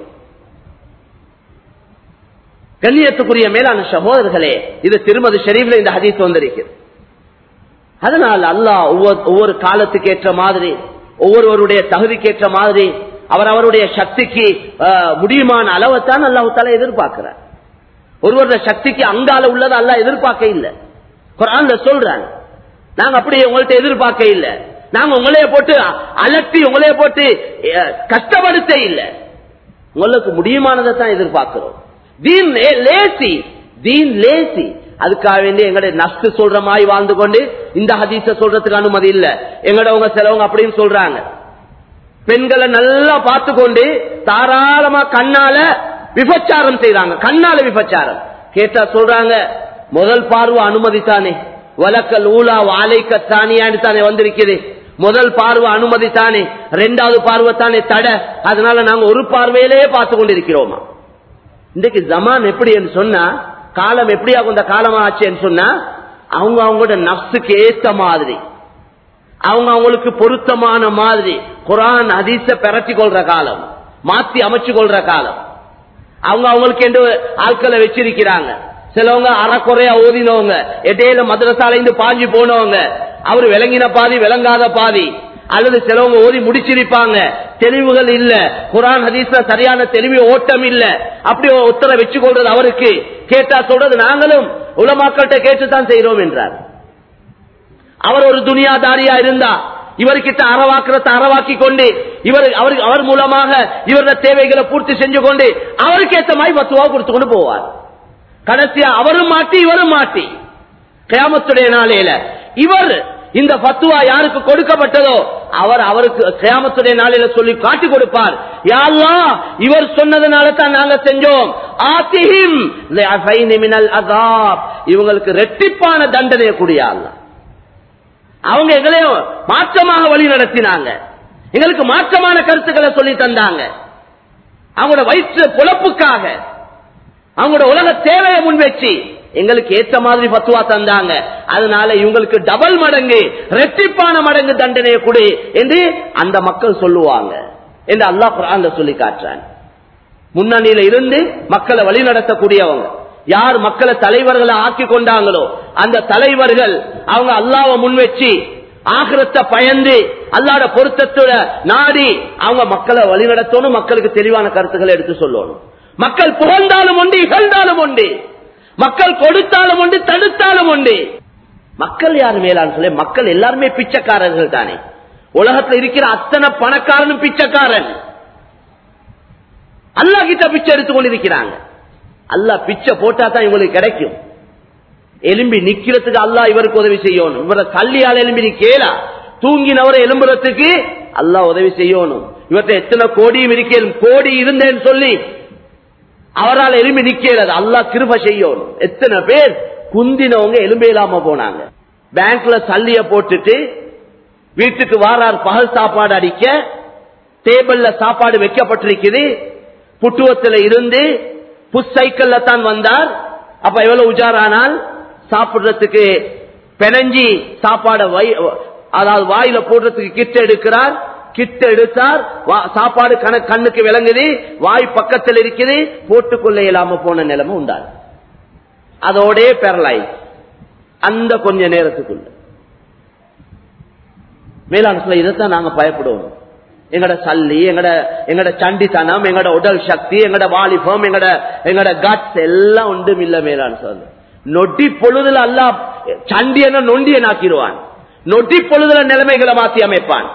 கண்ணியத்துக்குரிய மேலான சகோதரர்களே இது திருமதி ஷெரீப்ல இந்த ஹதீஸ் வந்திருக்கிறது அதனால் அல்லாஹ் ஒவ்வொரு ஒவ்வொரு காலத்துக்கு ஏற்ற மாதிரி ஒவ்வொருவருடைய தகுதிக்கு ஏற்ற மாதிரி அவர் அவருடைய சக்திக்கு முடியுமான அளவைத்தான் அல்லாஹு தால எதிர்பார்க்கிறார் ஒருவருடைய சக்திக்கு அங்கால உள்ளதை அல்ல எதிர்பார்க்க இல்லை குரான்ல சொல்றாங்க நாங்க அப்படி உங்கள்ட்ட எதிர்பார்க்க இல்லை நாங்க உங்களைய போட்டு அலட்டி உங்களைய போட்டு கஷ்டப்படுத்த இல்லை உங்களுக்கு முடியுமானதை தான் எதிர்பார்க்கிறோம் தீன் லேசி தீன் லேசி அதுக்காக வேண்டி எங்களுடைய நஷ்டு சொல்ற மாதிரி வாழ்ந்து கொண்டு இந்த ஹதீச சொல்றதுக்கு அனுமதி இல்ல எங்களோட சிலவங்க அப்படின்னு சொல்றாங்க பெண்களை நல்லா பார்த்து கொண்டு தாராளமா கண்ணால விபச்சாரம் செய்யறாங்க கண்ணால விபச்சாரம் கேட்டா சொல்றாங்க முதல் பார்வை அனுமதி தானே வழக்கல் ஊலா வாழைக்க தானியான்னு தானே வந்திருக்குது முதல் பார்வை அனுமதி தானே ரெண்டாவது பார்வை தானே தடை அதனால நாங்க ஒரு பார்வையிலேயே பார்த்து கொண்டிருக்கிறோமா இன்றைக்கு ஜமான் எப்படி என்று சொன்னா காலம் எப்படியாக இந்த காலமா ஆச்சுன்னு சொன்னா அவங்க அவங்களோட நப்சுக்கு ஏத்த மாதிரி அவங்க அவங்களுக்கு பொருத்தமான மாதிரி குரான் அதிச பெறச்சி கொள்ற காலம் மாத்தி அமைச்சு கொள்ற காலம் அவங்க அவங்களுக்கு என்று ஆட்களை வச்சிருக்கிறாங்க சிலவங்க அறக்குறையா ஓதினவங்க இடையில மதரசால இருந்து பாஞ்சு போனவங்க அவரு விளங்கின பாதி விளங்காத பாதி அல்லது சிலவங்க ஓதி முடிச்சிருப்பாங்க தெளிவுகள் இல்ல குரான் ஹதீஸ்ல சரியான தெளிவு ஓட்டம் இல்ல அப்படி உத்தர வச்சு கொள்றது அவருக்கு கேட்டா சொல்றது நாங்களும் உலமாக்கள்கிட்ட கேட்டுத்தான் செய்யறோம் என்றார் அவர் ஒரு துனியாதாரியா இருந்தா இவர்கிட்ட அறவாக்குறத அறவாக்கி கொண்டு இவர் அவர் அவர் மூலமாக இவரது தேவைகளை பூர்த்தி செஞ்சு கொண்டு அவருக்கு ஏத்த மாதிரி பத்துவா கொடுத்து கொண்டு போவார் கடைசியா அவரும் மாட்டி இவரும் மாட்டி கிராமத்துடைய நாளையில இவர் இந்த பத்துவா யாருக்கு கொடுக்கப்பட்டதோ அவர் அவருக்கு கிராமத்துடைய நாளையில சொல்லி காட்டி கொடுப்பார் யாழ்லா இவர் சொன்னதுனால தான் நாங்க செஞ்சோம் ஆத்திஹிம் இவங்களுக்கு ரெட்டிப்பான தண்டனையை கூடிய அவங்க எங்களையும் மாற்றமாக வழி நடத்தினாங்க எங்களுக்கு மாற்றமான கருத்துக்களை சொல்லி தந்தாங்க அவங்களோட வயிற்று புலப்புக்காக அவங்களோட உலக தேவையை முன்வச்சு எங்களுக்கு ஏற்ற மாதிரி பத்துவா தந்தாங்க அதனால இவங்களுக்கு டபுள் மடங்கு ரெட்டிப்பான மடங்கு தண்டனையை கொடு என்று அந்த மக்கள் சொல்லுவாங்க என்று அல்லாஹ் குரான் சொல்லி காட்டுறான் முன்னணியில இருந்து மக்களை வழி நடத்தக்கூடியவங்க யார் மக்களை தலைவர்களை ஆக்கி கொண்டாங்களோ அந்த தலைவர்கள் அவங்க அல்லாவை முன்வச்சு ஆகிரத்தை பயந்து அல்லாட பொருத்தத்தோட நாடி அவங்க மக்களை வழி நடத்தணும் மக்களுக்கு தெளிவான கருத்துக்களை எடுத்து சொல்லணும் மக்கள் புகழ்ந்தாலும் உண்டு இகழ்ந்தாலும் உண்டு மக்கள் கொடுத்தாலும் உண்டு தடுத்தாலும் உண்டு மக்கள் யார் மேலான்னு சொல்லி மக்கள் எல்லாருமே பிச்சைக்காரர்கள் தானே உலகத்தில் இருக்கிற அத்தனை பணக்காரனும் பிச்சைக்காரன் அல்லா கிட்ட பிச்சை எடுத்துக் கொண்டிருக்கிறாங்க அல்லா பிச்சை போட்டா தான் இவங்களுக்கு கிடைக்கும் எலும்பி நிக்கிறதுக்கு அல்லா இவருக்கு உதவி செய்யணும் இவரை கல்லியால் எலும்பி நிக்கலா தூங்கினவரை எலும்புறதுக்கு அல்லா உதவி செய்யணும் இவர்கிட்ட எத்தனை கோடியும் இருக்கேன் கோடி இருந்தேன்னு சொல்லி அவரால் எலும்பி நிக்கிறது அல்லாஹ் கிருப செய்யணும் எத்தனை பேர் குந்தினவங்க எலும்பே இல்லாம போனாங்க பேங்க்ல சல்லிய போட்டுட்டு வீட்டுக்கு வாரார் பகல் சாப்பாடு அடிக்க டேபிள்ல சாப்பாடு வைக்கப்பட்டிருக்குது புட்டுவத்துல இருந்து புஷ் சைக்கிள்ல தான் வந்தார் அப்ப எவ்வளவு உஜாரானால் சாப்பிடுறதுக்கு பெனஞ்சி சாப்பாட வை- அதாவது வாயில போடுறதுக்கு கிட்ட எடுக்கிறார் கிட்ட எடுத்தார் வா- சாப்பாடு கண- கண்ணுக்கு விளங்குது வாய் பக்கத்தில் இருக்குது போட்டுக்கொள்ள இயலாம போன நிலைமை உண்டாது அதோடே பெரலைஸ் அந்த கொஞ்ச நேரத்துக்குள்ள மேலான சொல்ல இதைத்தான் நாங்க பயப்படுவோம் எங்கட சல்லி எங்கட எங்கட சண்டித்தனம் எங்கட உடல் சக்தி எங்கட வாலிபம் எங்கட எங்கட கட்ஸ் எல்லாம் ஒன்றும் இல்ல மேலான சொல்ல நொட்டி பொழுதுல அல்ல சண்டியன நொண்டியன் ஆக்கிடுவான் நொட்டி பொழுதுல நிலைமைகளை மாத்தி அமைப்பான்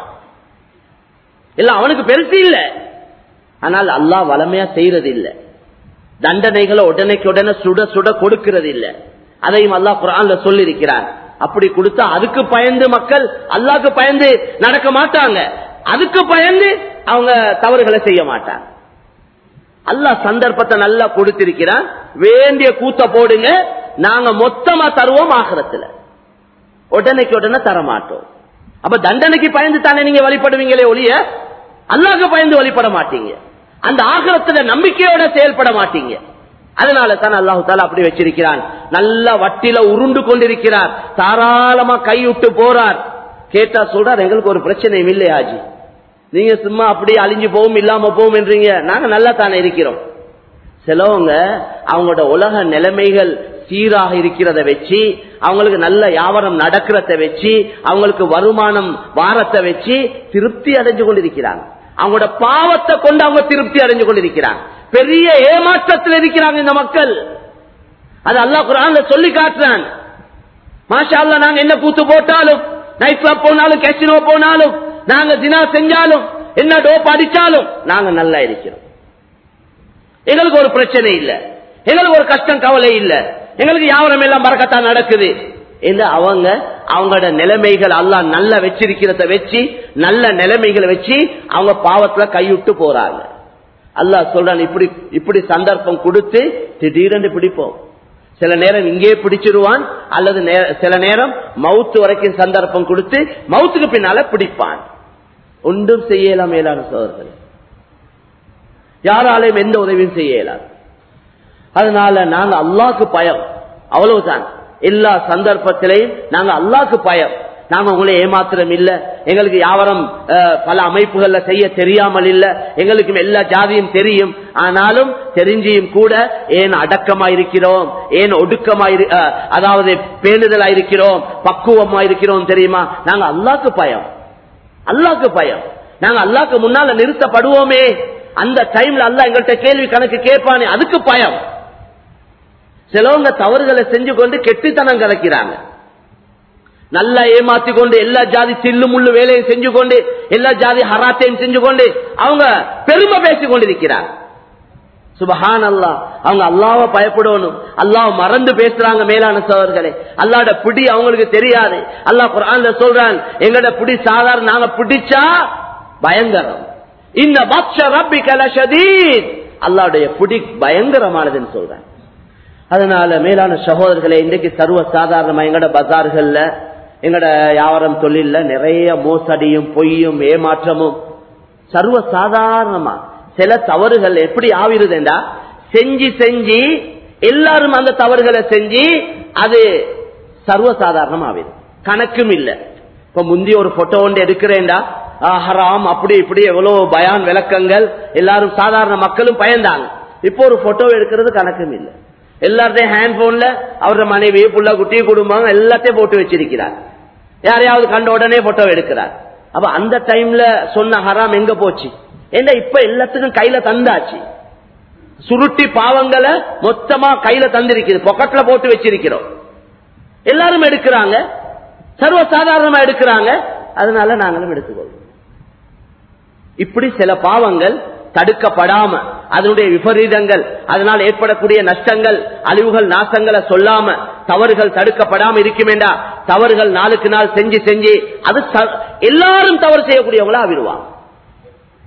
இல்ல அவனுக்கு பெருசு இல்ல ஆனால் அல்லாஹ் வளமையா செய்யறது இல்ல தண்டனைகளை உடனேக்கு உடனே சுட சுட கொடுக்கிறது இல்ல அதையும் அல்லாஹ் குரான்ல சொல்லி இருக்கிறான் அப்படி கொடுத்தா அதுக்கு பயந்து மக்கள் அல்லாஹ்க்கு பயந்து நடக்க மாட்டாங்க அதுக்கு பயந்து அவங்க தவறுகளை செய்ய மாட்டாங்க அல்லாஹ் சந்தர்ப்பத்தை நல்லா கொடுத்திருக்கிறான் வேண்டிய கூத்த போடுங்க நாங்க மொத்தமா தருவோம் ஆகிறத்துல உடனேக்கு உடனே தர மாட்டோம் அப்ப தண்டனைக்கு பயந்து தானே நீங்க வழிபடுவீங்களே ஒழிய அல்லாஹ்க்கு பயந்து வழிபட மாட்டீங்க அந்த ஆகரத்துல நம்பிக்கையோட செயல்பட மாட்டீங்க அதனால தான் அல்லாஹு தாலா அப்படி வச்சிருக்கிறான் நல்ல வட்டில உருண்டு கொண்டிருக்கிறார் தாராளமா கைவிட்டு போறார் கேட்டா சொல்றார் எங்களுக்கு ஒரு பிரச்சனையும் இல்லை ஆஜி நீங்க சும்மா அப்படியே அழிஞ்சு போவும் இல்லாம போவும் என்றீங்க நாங்க நல்லா தானே இருக்கிறோம் சிலவங்க அவங்களோட உலக நிலைமைகள் சீராக இருக்கிறத வச்சு அவங்களுக்கு நல்ல வியாபாரம் நடக்கிறத வச்சு அவங்களுக்கு வருமானம் வாரத்தை வச்சு திருப்தி அடைஞ்சு கொண்டிருக்கிறாங்க அவங்களோட பாவத்தை கொண்டு அவங்க திருப்தி அடைஞ்சு கொண்டிருக்கிறாங்க பெரிய ஏமாற்றத்தில் இருக்கிறாங்க இந்த மக்கள் அது அல்லாஹ் குரான்ல சொல்லி காட்டுறான் மாஷா அல்லாஹ் நாங்க என்ன கூத்து போட்டாலும் நைட் கிளப் போனாலும் கேசினோ போனாலும் நாங்க தினா செஞ்சாலும் என்ன டோப் அடிச்சாலும் நாங்க நல்லா இருக்கிறோம் எங்களுக்கு ஒரு பிரச்சனை இல்ல எங்களுக்கு ஒரு கஷ்டம் கவலை இல்ல எங்களுக்கு யாவரம் எல்லாம் மறக்கத்தான் நடக்குது என்று அவங்க அவங்களோட நிலைமைகள் அல்லாஹ் நல்ல வச்சிருக்கிறத வச்சு நல்ல நிலைமைகளை வச்சு அவங்க பாவத்துல கைவிட்டு போறாங்க அல்லாஹ் சொல்றான் இப்படி இப்படி சந்தர்ப்பம் கொடுத்து திடீரென்று பிடிப்போம் சில நேரம் இங்கே பிடிச்சிருவான் அல்லது நே- சில நேரம் மவுத்து வரைக்கும் சந்தர்ப்பம் கொடுத்து மவுத்துக்கு பின்னால பிடிப்பான் ஒன்றும் செய்யலாம் மேலான சோதர்கள் யாராலையும் எந்த உதவியும் செய்ய இயலாது அதனால நாங்க அல்லாஹ்க்கு பயம் அவ்வளவுதான் எல்லா சந்தர்ப்பத்திலையும் நாங்க அல்லாஹ்க்கு பயம் நாங்க உங்களை ஏமாத்திரம் இல்ல எங்களுக்கு யாவரம் அஹ், பல அமைப்புகள்ல செய்ய தெரியாமல் இல்ல எங்களுக்கு எல்லா ஜாதியும் தெரியும் ஆனாலும் தெரிஞ்சியும் கூட ஏன் அடக்கமா இருக்கிறோம் ஏன் ஒடுக்கமா இரு- அஹ், அதாவது பேணுதலா இருக்கிறோம் பக்குவமா இருக்கிறோம் தெரியுமா நாங்க அல்லாஹ்க்கு பயம் அல்லாஹ்க்கு பயம் நாங்க அல்லாஹ்க்கு முன்னால நிறுத்தப்படுவோமே அந்த டைம்ல அல்லாஹ் எங்கள்கிட்ட கேள்வி கணக்கு கேட்பானே அதுக்கு பயம் சிலவங்க தவறுகளை செஞ்சு கொண்டு கெட்டித்தனம் கலக்கிறாங்க நல்லா ஏமாத்தி கொண்டு எல்லா ஜாதி சில்லு முள்ளு வேலையும் செஞ்சு கொண்டு எல்லா ஜாதி ஹராத்தையும் செஞ்சு கொண்டு அவங்க பெருமை பேசிக் கொண்டிருக்கிறாங்க சுபஹான் அல்லா அவங்க அல்லாவ பயப்படணும் அல்லாஹ் மறந்து பேசுறாங்க மேலான சோழர்களே அல்லாட பிடி அவங்களுக்கு தெரியாது அல்லாஹ் குர்ஆன்ல சொல்றான் எங்கட பிடி சாதாரண நாங்க பிடிச்சா பயங்கரம் இந்த பக்ஷ ரப்பி கலஷதீத் அல்லாவுடைய பிடி பயங்கரமானதுன்னு சொல்றான் அதனால மேலான சகோதரர்களே இன்றைக்கு சர்வ சாதாரணமா எங்கட பஜார்கள்ல எங்கட வியாபாரம் தொழில்ல நிறைய மோசடியும் பொய்யும் ஏமாற்றமும் சர்வ சாதாரணமா சில தவறுகள் எப்படி ஆவிருதுண்டா செஞ்சு செஞ்சு எல்லாரும் அந்த தவறுகளை செஞ்சு அது சர்வ சாதாரணம் ஆவிது கணக்கும் இல்ல இப்ப முந்தி ஒரு போட்டோ ஒன்று எடுக்கிறேன்டா ஆ, ஹராம் அப்படி இப்படி எவ்வளவு பயான் விளக்கங்கள் எல்லாரும் சாதாரண மக்களும் பயந்தாங்க இப்போ ஒரு போட்டோ எடுக்கிறது கணக்கும் இல்ல எல்லார்டையும் ஹேண்ட் போன்ல அவரோட மனைவி புள்ள குட்டி குடும்பம் எல்லாத்தையும் போட்டு வச்சிருக்கிறார் யாரையாவது கண்ட உடனே போட்டோ எடுக்கிறார் அப்ப அந்த டைம்ல சொன்ன ஹராம் எங்க போச்சு ஏன்னா இப்ப எல்லாத்துக்கும் கையில தந்தாச்சு சுருட்டி பாவங்களை மொத்தமா கையில தந்திருக்குது பொக்கெட்ல போட்டு வச்சிருக்கிறோம் எல்லாரும் எடுக்கிறாங்க சர்வ சாதாரணமா எடுக்கிறாங்க அதனால நாங்களும் எடுத்துக்கொள்வோம் இப்படி சில பாவங்கள் தடுக்கப்படாம அதனுடைய விபரீதங்கள் அதனால் ஏற்படக்கூடிய நஷ்டங்கள் அழிவுகள் நாசங்களை சொல்லாம தவறுகள் தடுக்கப்படாம இருக்குமேண்டா தவறுகள் நாளுக்கு நாள் செஞ்சு செஞ்சு அது ச- எல்லாரும் தவறு செய்யக்கூடியவங்களா ஆவிடுவாங்க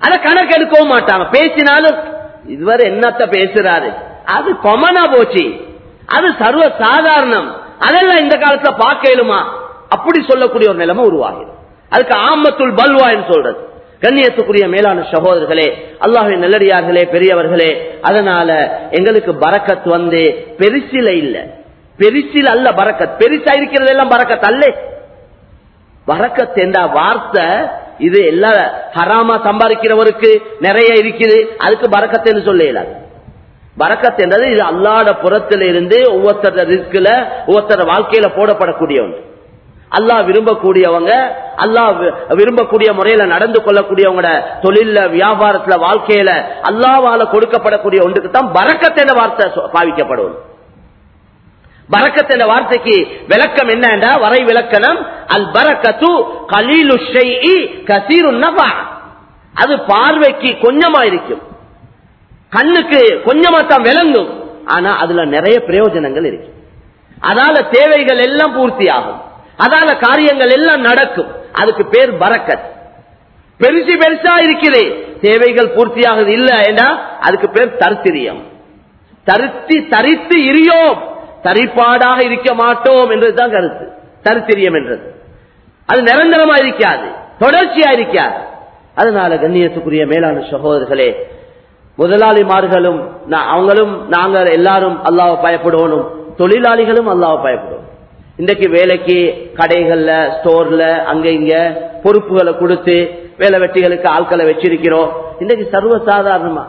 அத கணக்கு எடுக்கவும் மாட்டாங்க பேசினாலும் இதுவரை என்னத்த பேசுறாரு அது கொமனா போச்சு அது சர்வ சாதாரணம் அதெல்லாம் இந்த காலத்துல பார்க்கலுமா அப்படி சொல்லக்கூடிய ஒரு நிலைமை உருவாகிடும் அதுக்கு ஆமத்துல் பல்வா என்று சொல்றது கண்ணியத்துக்குரிய மேலான சகோதரர்களே அல்லாஹின் நல்லடியார்களே பெரியவர்களே அதனால எங்களுக்கு பறக்கத் வந்து பெருசில இல்ல பெருசில் அல்ல பறக்கத் பெருசா இருக்கிறது எல்லாம் பறக்கத் அல்ல பறக்கத் என்ற வார்த்தை இது எல்லா ஹராமா சம்பாதிக்கிறவருக்கு நிறைய இருக்குது அதுக்கு பறக்கத்துன்னு சொல்ல இயலாது பறக்கத் என்றது இது அல்லாட புறத்தில இருந்து ஒவ்வொருத்தர ரிஸ்கில ஒவ்வொருத்தர வாழ்க்கையில போடப்படக்கூடிய ஒன்று அல்லாஹ் விரும்பக்கூடியவங்க அல்லாஹ் விரும்பக்கூடிய முறையில நடந்து கொள்ளக்கூடியவங்களோட தொழில வியாபாரத்துல வாழ்க்கையில அல்லாவால கொடுக்கப்படக்கூடிய ஒன்றுக்கு தான் பறக்கத் என்ற வார்த்தை பாவிக்கப்படும் பறக்கத் என்ற வார்த்தைக்கு விளக்கம் என்னண்டா வரை விளக்கணம் அல் பரக்கத்து கலீலு கசீரு அது பார்வைக்கு கொஞ்சமா இருக்கும் கண்ணுக்கு கொஞ்சமா தான் விளங்கும் ஆனா அதுல நிறைய பிரயோஜனங்கள் இருக்கு அதால தேவைகள் எல்லாம் பூர்த்தி ஆகும் அதால காரியங்கள் எல்லாம் நடக்கும் அதுக்கு பேர் பறக்கத் பெருசு பெருசா இருக்குது தேவைகள் பூர்த்தியாகுது இல்ல ஏன்னா அதுக்கு பேர் தருத்திரியம் தருத்தி தரித்து இரியோம் தரிப்பாடாக இருக்க மாட்டோம் என்றதுதான் கருத்து தருத்திரியம் என்றது அது நிரந்தரமா இருக்காது தொடர்ச்சியா இருக்காது அதனால கண்ணியத்துக்குரிய மேலான சகோதரர்களே முதலாளிமார்களும் அவங்களும் நாங்கள் எல்லாரும் அல்லாவை பயப்படணும் தொழிலாளிகளும் அல்லாவை பயப்படும் இன்றைக்கு வேலைக்கு கடைகள்ல ஸ்டோர்ல அங்க இங்க பொறுப்புகளை கொடுத்து வேலை வெட்டிகளுக்கு ஆட்களை வச்சிருக்கிறோம் இன்றைக்கு சர்வ சாதாரணமா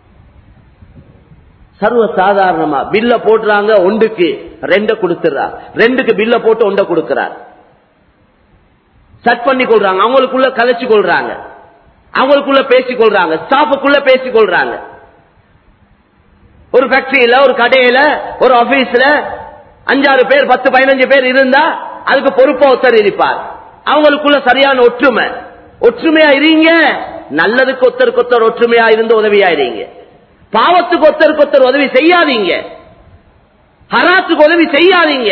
சர்வ சாதாரணமா பில்ல போட்டுறாங்க ஒன்றுக்கு ரெண்ட கொடுத்துறார் ரெண்டுக்கு பில்ல போட்டு ஒண்ட கொடுக்கிறார் செட் பண்ணி கொள்றாங்க அவங்களுக்குள்ள கதைச்சு கொள்றாங்க அவங்களுக்குள்ள பேசிக் கொள்றாங்க ஸ்டாஃபுக்குள்ள பேசிக் கொள்றாங்க ஒரு ஃபேக்டரியில ஒரு கடையில ஒரு ஆபீஸ்ல அஞ்சாறு பேர் பத்து பதினஞ்சு பேர் இருந்தா அதுக்கு பொறுப்பா ஒருத்தர் இருப்பார் அவங்களுக்குள்ள சரியான ஒற்றுமை ஒற்றுமையா இருங்க நல்லதுக்கு ஒருத்தருக்கு ஒருத்தர் ஒற்றுமையா இருந்து உதவியா இருங்க பாவத்துக்கு ஒருத்தருக்கு ஒருத்தர் உதவி செய்யாதீங்க ஹராத்துக்கு உதவி செய்யாதீங்க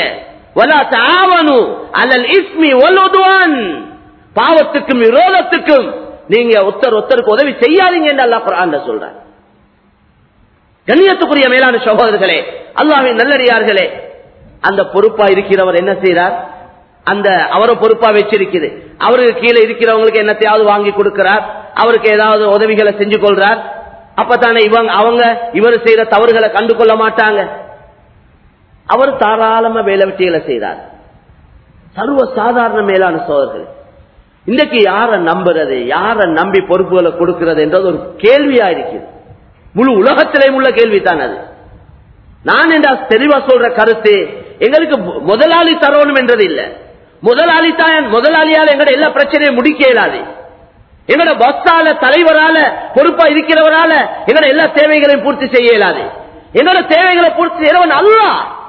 பாவத்துக்கும் விரோதத்துக்கும் நீங்க ஒருத்தர் ஒருத்தருக்கு உதவி செய்யாதீங்க என்று அல்லா குரான் சொல்ற கண்ணியத்துக்குரிய மேலான சகோதரர்களே அல்லாவின் நல்லடியார்களே அந்த பொறுப்பா இருக்கிறவர் என்ன செய்யறார் அந்த அவரை பொறுப்பா வச்சிருக்குது அவருக்கு கீழே இருக்கிறவங்களுக்கு என்னத்தையாவது வாங்கி கொடுக்கிறார் அவருக்கு ஏதாவது உதவிகளை செஞ்சு கொள்றார் அப்பதானே இவங்க அவங்க இவர் செய்யற தவறுகளை கண்டு கொள்ள மாட்டாங்க அவர் தாராளமா வேலை வெட்டிகளை செய்தார் சர்வ சாதாரண மேலான சோதர்கள் இன்றைக்கு யார நம்புறது யார நம்பி பொறுப்புகளை கொடுக்கிறது என்றது ஒரு கேள்வியா இருக்குது முழு உலகத்திலேயும் உள்ள கேள்வி தான் அது நான் என்றா தெளிவா சொல்ற கருத்து எங்களுக்கு முதலாளி தரணும் என்றது இல்ல முதலாளி தான் முதலாளியால் எங்கட எல்லா பிரச்சனையும் முடிக்க இயலாது எங்கட பஸ்ஸால தலைவரால பொறுப்பா இருக்கிறவரால எங்கட எல்லா தேவைகளையும் பூர்த்தி செய்ய இயலாது என்னோட தேவைகளை பூர்த்தி செய்யறவன் அல்ல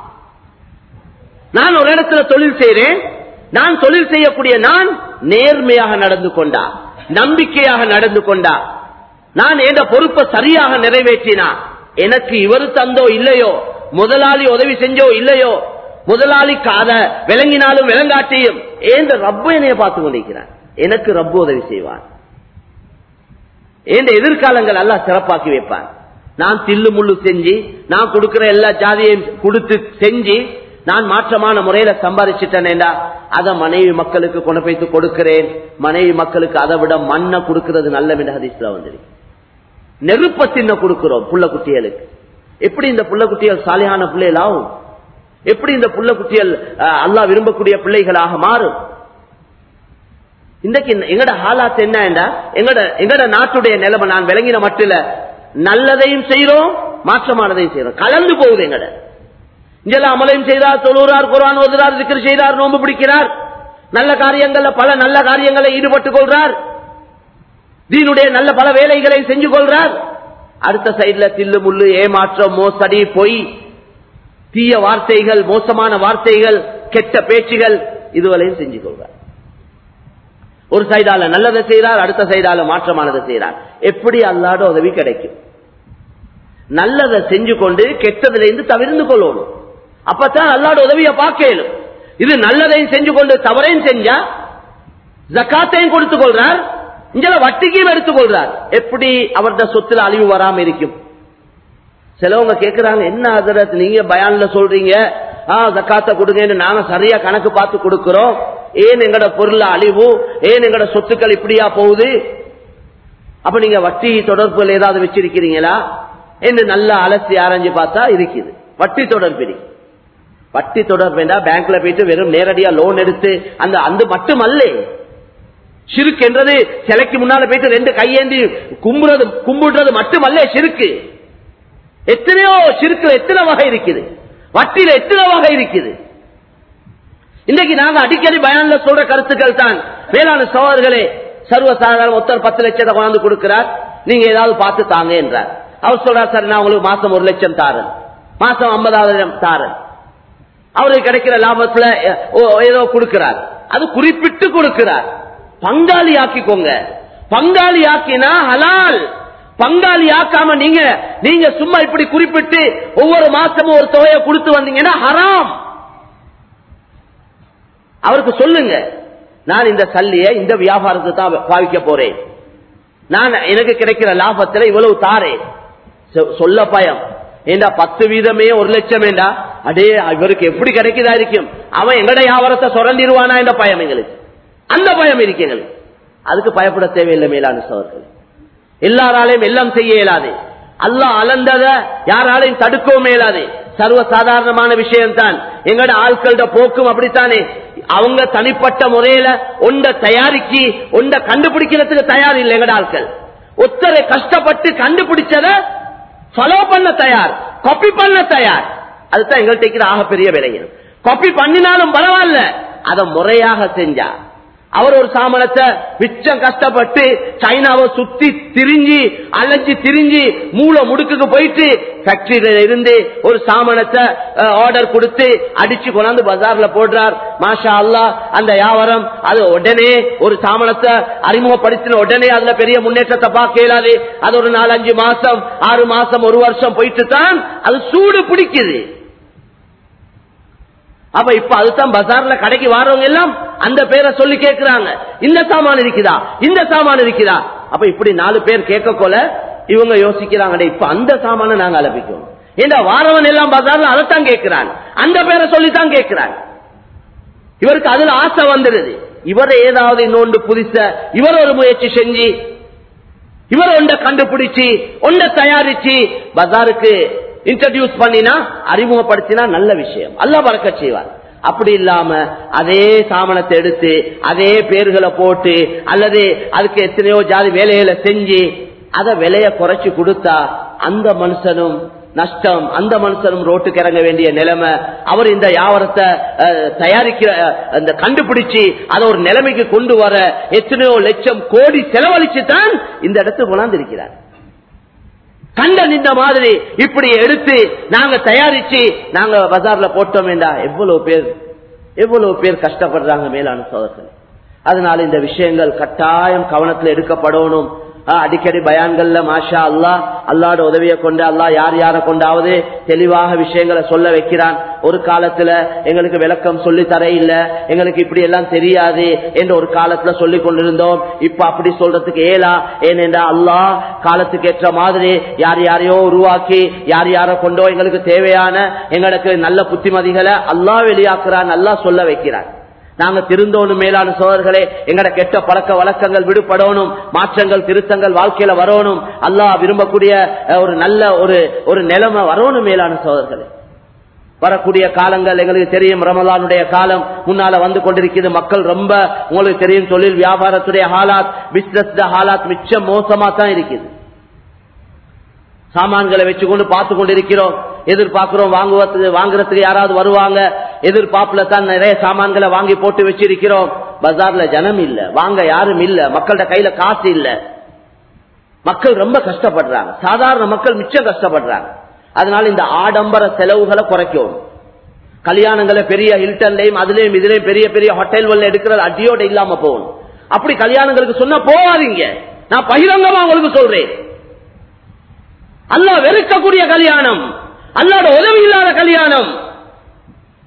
நான் ஒரு இடத்துல தொழில் செய்றேன் நான் தொழில் செய்யக்கூடிய நான் நேர்மையாக நடந்து கொண்டா நம்பிக்கையாக நடந்து கொண்டா நான் எந்த பொறுப்பை சரியாக நிறைவேற்றினா எனக்கு இவர் தந்தோ இல்லையோ முதலாளி உதவி செஞ்சோ இல்லையோ முதலாளிக்கு அத விளங்கினாலும் விளங்காட்டியும் ஏந்த ரப்பு என்னைய பார்த்து கொண்டிருக்கிறான் எனக்கு ரப்பு உதவி செய்வான் ஏந்த எதிர்காலங்கள் எல்லாம் சிறப்பாக்கி வைப்பான் நான் தில்லு முள்ளு செஞ்சு நான் கொடுக்கிற எல்லா ஜாதியையும் கொடுத்து செஞ்சு நான் மாற்றமான முறையில சம்பாதிச்சிட்டேன்டா அத மனைவி மக்களுக்கு கொண்டு போய்த்து கொடுக்கிறேன் மனைவி மக்களுக்கு அதை விட மண்ணை கொடுக்கிறது நல்ல ஹதீஸ்ல வந்துருக்கு நெருப்ப தின்ன கொடுக்கிறோம் புள்ள குட்டிகளுக்கு எப்படி இந்த புள்ள குட்டிகள் சாலியான பிள்ளைகள் ஆகும் எப்படி இந்த புள்ள குட்டிகள் அல்லா விரும்பக்கூடிய பிள்ளைகளாக மாறும் இன்றைக்கு எங்கட ஹாலாத் என்ன எங்கட எங்கட நாட்டுடைய நிலைமை நான் விளங்கின மட்டும் நல்லதையும் செய்யறோம் மாற்றமானதையும் செய்யறோம் கலந்து போகுது எங்கட இங்கெல்லாம் அமலையும் செய்தார் தொழுறார் குரான் ஓதுறார் திக்கர் செய்தார் நோன்பு பிடிக்கிறார் நல்ல காரியங்கள்ல பல நல்ல காரியங்களை ஈடுபட்டுக் கொள்றார் தீனுடைய நல்ல பல வேலைகளை செஞ்சு கொள்றார் அடுத்த சைட்ல தில்லு முள்ளு ஏமாற்றம் மோசடி பொய் தீய வார்த்தைகள் மோசமான வார்த்தைகள் கெட்ட பேச்சுகள் இதுவரையும் செஞ்சு கொள்றார் ஒரு சைடால நல்லதை செய்யறார் அடுத்த சைடால மாற்றமானதை செய்யறார் எப்படி அல்லாட உதவி கிடைக்கும் நல்லதை செஞ்சு கொண்டு கெட்டதுல இருந்து தவிர்ந்து கொள்ளணும் அப்பதான் அல்லாட உதவிய பார்க்கலும் இது நல்லதையும் செஞ்சு கொண்டு தவறையும் செஞ்சா ஜக்காத்தையும் கொடுத்துக் கொள்றார் இங்க வட்டிக்கும் எடுத்துக்கொள்றார் எப்படி அவர்த சொத்துல அழிவு வராம இருக்கும் சிலவங்க கேக்குறாங்க என்ன ஹசரத் நீங்க பயான்ல சொல்றீங்க ஆ ஜக்காத்த கொடுங்கன்னு நாங்க சரியா கணக்கு பார்த்து கொடுக்கிறோம் ஏன் எங்கட பொருள் அழிவு ஏன் எங்கட சொத்துக்கள் இப்படியா போகுது அப்ப நீங்க வட்டி தொடர்புகள் ஏதாவது வச்சிருக்கிறீங்களா என்று நல்லா அலசி ஆராய்ஞ்சு பார்த்தா இருக்குது வட்டி தொடர்பு இருக்கு. வட்டி தொடர்பு வேண்டாம் பேங்க்ல போயிட்டு வெறும் நேரடியா லோன் எடுத்து அந்த அந்த மட்டுமல்ல சிறுக்கு என்றது சிலைக்கு முன்னால போயிட்டு ரெண்டு கையேந்தி கும்புறது கும்பிடுறது மட்டுமல்ல சிறுக்கு எத்தனையோ சிறுக்குல எத்தனை வகை இருக்குது வட்டியில எத்தனை வகை இருக்குது இன்னைக்கு நாங்க அடிக்கடி பயான்ல சொல்ற கருத்துக்கள் தான் வேளாண் சோழர்களே சர்வசாதாரண ஒருத்தர் பத்து லட்சத்தை கொண்டாந்து கொடுக்கிறார் நீங்க ஏதாவது பார்த்து தாங்க என்றார் அவர் சொல்றார் சார் நான் உங்களுக்கு மாசம் ஒரு லட்சம் தாரேன் மாசம் ஐம்பதாயிரம் தாரேன் அவருக்கு கிடைக்கிற லாபத்துல எ- ஓ- ஏதோ கொடுக்கிறார் அது குறிப்பிட்டு கொடுக்கிறார் பங்காளி ஆக்கிக்கோங்க பங்காளி ஆக்கினா ஹலால் பங்காளி ஆக்காம நீங்க நீங்க சும்மா இப்படி குறிப்பிட்டு ஒவ்வொரு மாசமும் ஒரு தொகையை கொடுத்து வந்தீங்கன்னா ஹராம் அவருக்கு சொல்லுங்க நான் இந்த சல்லிய இந்த வியாபாரத்தை தான் பாவிக்க போறேன் நான் எனக்கு கிடைக்கிற லாபத்துல இவ்வளவு தாரேன் சொ- சொல்ல பயம் ஏண்டா பத்து வீதமே ஒரு லட்சம் வேண்டா அடே இவருக்கு எப்படி கிடைக்குதா இருக்கும் அவன் எங்கட வியாபாரத்தை சுரண்டிடுவானா என்ற பயம் எங்களுக்கு அந்த பயம் இருக்கு எங்களுக்கு அதுக்கு பயப்பட தேவையில்லை மேலான சோர்கள் எல்லாராலையும் எல்லாம் செய்ய இயலாது அல்லாஹ் அளந்தத யாராலையும் தடுக்கவும் இயலாது சர்வ சாதாரணமான விஷயம் தான் எங்கட ஆட்களோட போக்கும் அப்படித்தானே அவங்க தனிப்பட்ட முறையில ஒண்ட தயாரிச்சு ஒண்ட கண்டுபிடிக்கிறதுக்கு தயார் இல்லை எங்கட ஆட்கள் ஒத்தரை கஷ்டப்பட்டு கண்டுபிடிச்சத ஃபாலோ பண்ண தயார் காப்பி பண்ண தயார் அதுதான் எங்கள்கிட்ட இருக்கிற ஆகப்பெரிய விலைகள் காப்பி பண்ணினாலும் பரவாயில்ல அதை முறையாக செஞ்சா அவர் ஒரு சாமனத்தை மிச்சம் கஷ்டப்பட்டு சைனாவை சுத்தி திரிஞ்சு அலைஞ்சு திரிஞ்சு மூளை முடுக்குக்கு போயிட்டு ஃபேக்டரியில இருந்து ஒரு சாமனத்தை ஆர்டர் கொடுத்து அடிச்சு கொண்டாந்து பஜார்ல போடுறார் மாஷா அல்லாஹ் அந்த வியாபாரம் அது உடனே ஒரு சாமனத்தை அறிமுகப்படுத்தின உடனே அதுல பெரிய முன்னேற்றத்தை பார்க்க இயலாது அது ஒரு நாலஞ்சு மாசம் ஆறு மாசம் ஒரு வருஷம் போயிட்டு தான் அது சூடு பிடிக்குது அப்ப இப்ப அதுதான் பஜார்ல கடைக்கு வாரவங்க எல்லாம் அந்த பேரை சொல்லி கேட்கிறாங்க இந்த சாமான் இருக்குதா இந்த சாமான் இருக்குதா அப்ப இப்படி நாலு பேர் கேட்க போல இவங்க யோசிக்கிறாங்க "டேய், இப்ப அந்த சாமான நாங்க அலப்பிக்கோம் ஏண்டா வாரவன் எல்லாம் பஜார்ல அதைத்தான் கேட்கிறான் அந்த பேரை சொல்லித்தான் கேட்கிறான் இவருக்கு அதுல ஆசை வந்துடுது இவர் ஏதாவது இன்னொன்று புதுச இவர் ஒரு முயற்சி செஞ்சு இவர் ஒன்றை கண்டுபிடிச்சு ஒன்றை தயாரிச்சு பஜாருக்கு இன்ட்ரடியூஸ் பண்ணினா அறிமுகப்படுத்தினா நல்ல விஷயம் அல்ல பறக்க செய்வார் அப்படி இல்லாம அதே சாமனத்தை எடுத்து அதே பேர்களை போட்டு அல்லது அதுக்கு எத்தனையோ ஜாதி வேலைகளை செஞ்சு அத விலைய குறைச்சு கொடுத்தா அந்த மனுஷனும் நஷ்டம் அந்த மனுஷனும் ரோட்டுக்கு இறங்க வேண்டிய நிலைமை அவர் இந்த வியாபாரத்தை அஹ், தயாரிக்கிற அஹ், அந்த கண்டுபிடிச்சு அதை ஒரு நிலைமைக்கு கொண்டு வர எத்தனையோ லட்சம் கோடி செலவழிச்சு தான் இந்த இடத்துக்கு கொண்டாந்து இருக்கிறார் கண்ட நின்ற மாதிரி இப்படி எடுத்து நாங்க தயாரிச்சு நாங்க பஜார்ல போட்டோம் வேண்டா எவ்வளவு பேர் எவ்வளவு பேர் கஷ்டப்படுறாங்க மேலான சோதர்கள் அதனால இந்த விஷயங்கள் கட்டாயம் கவனத்தில் எடுக்கப்படணும் ஆஹ், அடிக்கடி பயான்கள்ல மாஷா அல்லாஹ் அல்லாட உதவியை கொண்டு அல்லாஹ் யார் யாரை கொண்டாவது தெளிவாக விஷயங்களை சொல்ல வைக்கிறான் ஒரு காலத்துல எங்களுக்கு விளக்கம் சொல்லி தர இல்ல எங்களுக்கு இப்படி எல்லாம் தெரியாது என்று ஒரு காலத்துல சொல்லி கொண்டிருந்தோம் இப்ப அப்படி சொல்றதுக்கு ஏலா ஏனென்றா அல்லாஹ் காலத்துக்கு ஏற்ற மாதிரி யார் யாரையோ உருவாக்கி யார் யாரை கொண்டோ எங்களுக்கு தேவையான எங்களுக்கு நல்ல புத்திமதிகளை அல்லாஹ் வெளியாக்குறான் அல்லாஹ் சொல்ல வைக்கிறான் நாங்க திருந்தோணும் மேலான சோதர்களே எங்கட கெட்ட பழக்க வழக்கங்கள் விடுபடணும் மாற்றங்கள் திருத்தங்கள் வாழ்க்கையில வரணும் அல்லாஹ் விரும்பக்கூடிய அஹ், ஒரு நல்ல ஒரு ஒரு நிலைமை வரணும் மேலான சோதர்களே வரக்கூடிய காலங்கள் எங்களுக்கு தெரியும் ரமலானுடைய காலம் முன்னால வந்து கொண்டிருக்கிறது மக்கள் ரொம்ப உங்களுக்கு தெரியும் தொழில் வியாபாரத்துடைய ஹாலாத் பிசினஸ் ஹாலாத் மிச்சம் மோசமா தான் இருக்குது சாமான்களை வச்சுக்கொண்டு பார்த்து கொண்டிருக்கிறோம் எதிர்பார்க்கிறோம் வாங்குவதுக்கு வாங்குறதுக்கு யாராவது வருவாங்க எதிர்பார்ப்புல தான் நிறைய சாமான்களை வாங்கி போட்டு வச்சிருக்கிறோம் பஜார்ல ஜனம் இல்ல வாங்க யாரும் இல்ல மக்கள்கிட்ட கையில காசு இல்ல மக்கள் ரொம்ப கஷ்டப்படுறாங்க சாதாரண மக்கள் மிச்சம் கஷ்டப்படுறாங்க அதனால இந்த ஆடம்பர செலவுகளை குறைக்கணும் கல்யாணங்களை பெரிய ஹில்டன்லயும் அதுலயும் இதுலயும் பெரிய பெரிய ஹோட்டல்கள் எடுக்கிறது அடியோட இல்லாம போகணும் அப்படி கல்யாணங்களுக்கு சொன்னா போவாதீங்க நான் பகிரங்கமா உங்களுக்கு சொல்றேன் அல்லாஹ் வெறுக்கக்கூடிய கல்யாணம் அல்லாட உதவி இல்லாத கல்யாணம்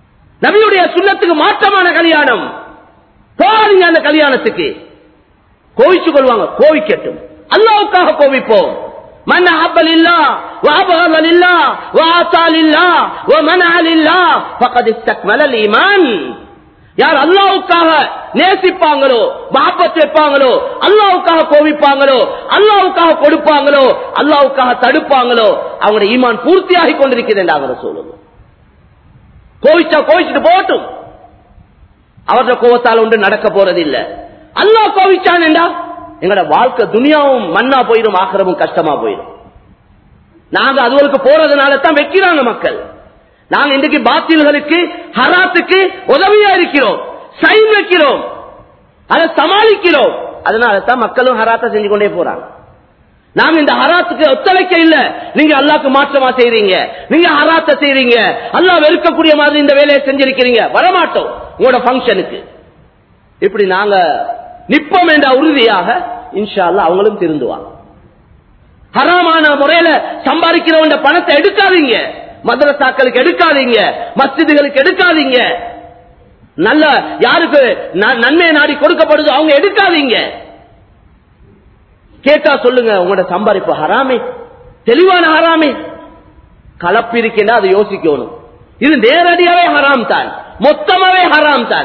நபியுடைய சுண்ணத்துக்கு மாற்றமான கல்யாணம் போகாதீங்க அந்த கல்யாணத்துக்கு கோவிச்சு கொள்வாங்க கோவிக்கட்டும் அல்லாவுக்காக கோவிப்போம் من أحب لله وأبغض لله وأعطى لله ومنع لله فقد استكمل الإيمان யார் அல்லாவுக்காக நேசிப்பாங்களோ மஹப்பத் வைப்பாங்களோ அல்லாவுக்காக கோவிப்பாங்களோ அல்லாவுக்காக கொடுப்பாங்களோ அல்லாவுக்காக தடுப்பாங்களோ அவங்களுடைய ஈமான் பூர்த்தியாகி கொண்டிருக்கிறது என்று அவர் சொல்லுங்க கோவிச்சா கோவிச்சுட்டு போட்டும் அவருடைய கோவத்தால் ஒன்று நடக்க போறது இல்ல அல்லாஹ் கோவிச்சான் என்றா எங்களோட வாழ்க்கை துனியாவும் மண்ணா போயிடும் ஆக்கிரமும் கஷ்டமா போயிடும் நாங்க அதுவருக்கு போறதுனால தான் வைக்கிறாங்க மக்கள் நாங்க இன்றைக்கு பாத்தில்களுக்கு ஹராத்துக்கு உதவியா இருக்கிறோம் சைன் வைக்கிறோம் அதை சமாளிக்கிறோம் அதனால தான் மக்களும் ஹராத்தை செஞ்சு கொண்டே போறாங்க நாங்க இந்த ஹராத்துக்கு ஒத்துழைக்க இல்ல நீங்க அல்லாக்கு மாற்றமா செய்றீங்க நீங்க ஹராத்த செய்றீங்க அல்லா வெறுக்கக்கூடிய மாதிரி இந்த வேலையை செஞ்சிருக்கிறீங்க வரமாட்டோம் உங்களோட பங்கனுக்கு இப்படி நாங்க நிப்போம் என்ற உறுதியாக இன்ஷா அல்லா அவங்களும் திருந்துவாங்க ஹராமான முறையில சம்பாதிக்கிறவங்க பணத்தை எடுக்காதீங்க மதரசாக்களுக்கு எடுக்காதீங்க மஸ்ஜிதுகளுக்கு எடுக்காதீங்க நல்ல யாருக்கு நன்மையை நாடி கொடுக்கப்படுதோ அவங்க எடுக்காதீங்க கேட்டா சொல்லுங்க உங்களோட சம்பாதிப்பு ஹராமே தெளிவான ஹராமே கலப்பு இருக்கின்றா அதை யோசிக்கணும் இது நேரடியாவே ஹராம் தான் மொத்தமாவே ஹராம் தான்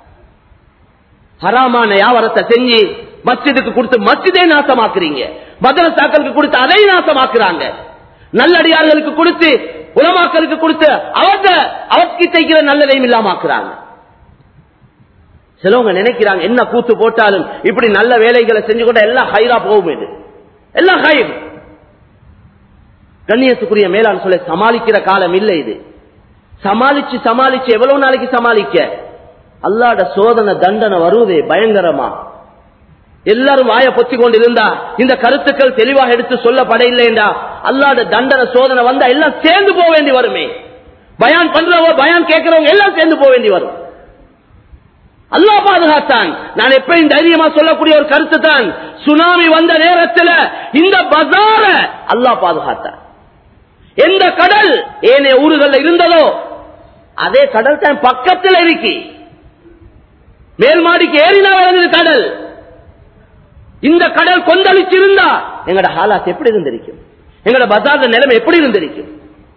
ஹராமான வியாபாரத்தை செஞ்சு மஸ்ஜிதுக்கு கொடுத்து மஸ்ஜிதே நாசமாக்குறீங்க மதரசாக்களுக்கு கொடுத்து அதை நாசமாக்குறாங்க நல்லடியார்களுக்கு கொடுத்து உலமாக்களுக்கு கொடுத்து அவங்க அவர்க்கு தைக்கிற நல்லதையும் இல்லாமக்குறாங்க சிலவங்க நினைக்கிறாங்க என்ன கூத்து போட்டாலும் இப்படி நல்ல வேலைகளை செஞ்சு கொண்ட எல்லாம் ஹைரா போகும் இது எல்லாம் ஹைர் கண்ணியத்துக்குரிய மேலாண் சொல்ல சமாளிக்கிற காலம் இல்லை இது சமாளிச்சு சமாளிச்சு எவ்வளவு நாளைக்கு சமாளிக்க அல்லாட சோதனை தண்டனை வருவதே பயங்கரமா எல்லாரும் வாய பொத்தி கொண்டு இருந்தா இந்த கருத்துக்கள் தெளிவாக எடுத்து சொல்லப்பட இல்லைண்டா அல்லாட தண்டனை சோதனை வந்தா எல்லாம் சேர்ந்து போக வேண்டி வருமே பயான் பண்றவங்க பயான் கேட்கிறவங்க எல்லாம் சேர்ந்து போக வேண்டி வரும் அல்லா பாதுகாத்தான் நான் எப்பயும் தைரியமா சொல்லக்கூடிய ஒரு கருத்து தான் சுனாமி வந்த நேரத்தில் இந்த பசார அல்லா பாதுகாத்தான் எந்த கடல் ஏனைய ஊர்கள்ல இருந்ததோ அதே கடல் தான் பக்கத்தில் இருக்கு மேல் மாடிக்கு ஏறினா விளங்குது கடல் இந்த கடல் கொந்தளிச்சிருந்தா எங்கட ஹாலாத் எப்படி இருந்திருக்கும் எங்கட பசாத நிலைமை எப்படி இருந்திருக்கும்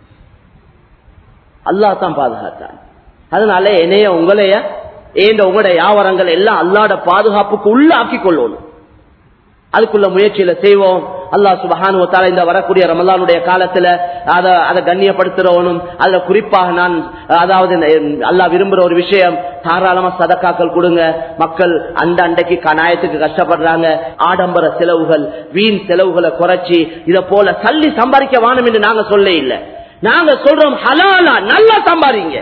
அல்லா தான் பாதுகாத்தான் அதனால என்னைய உங்களைய ஏண்ட உங்களோட வியாபாரங்கள் எல்லாம் அல்லாட பாதுகாப்புக்கு உள்ள ஆக்கி கொள்ளணும் அதுக்குள்ள முயற்சியில செய்வோம் அல்லாஹ் சுபஹானுவத்தால இந்த வரக்கூடிய ரமலானுடைய காலத்துல அதை அதை கண்ணியப்படுத்துறவனும் அதுல குறிப்பாக நான் அதாவது அல்லாஹ் விரும்புற ஒரு விஷயம் தாராளமா சதக்காக்கள் கொடுங்க மக்கள் அந்த அண்டைக்கு கணாயத்துக்கு கஷ்டப்படுறாங்க ஆடம்பர செலவுகள் வீண் செலவுகளை குறைச்சி இத போல சல்லி சம்பாதிக்க வாணும் என்று நாங்க சொல்ல இல்லை நாங்க சொல்றோம் ஹலாலா நல்லா சம்பாதிங்க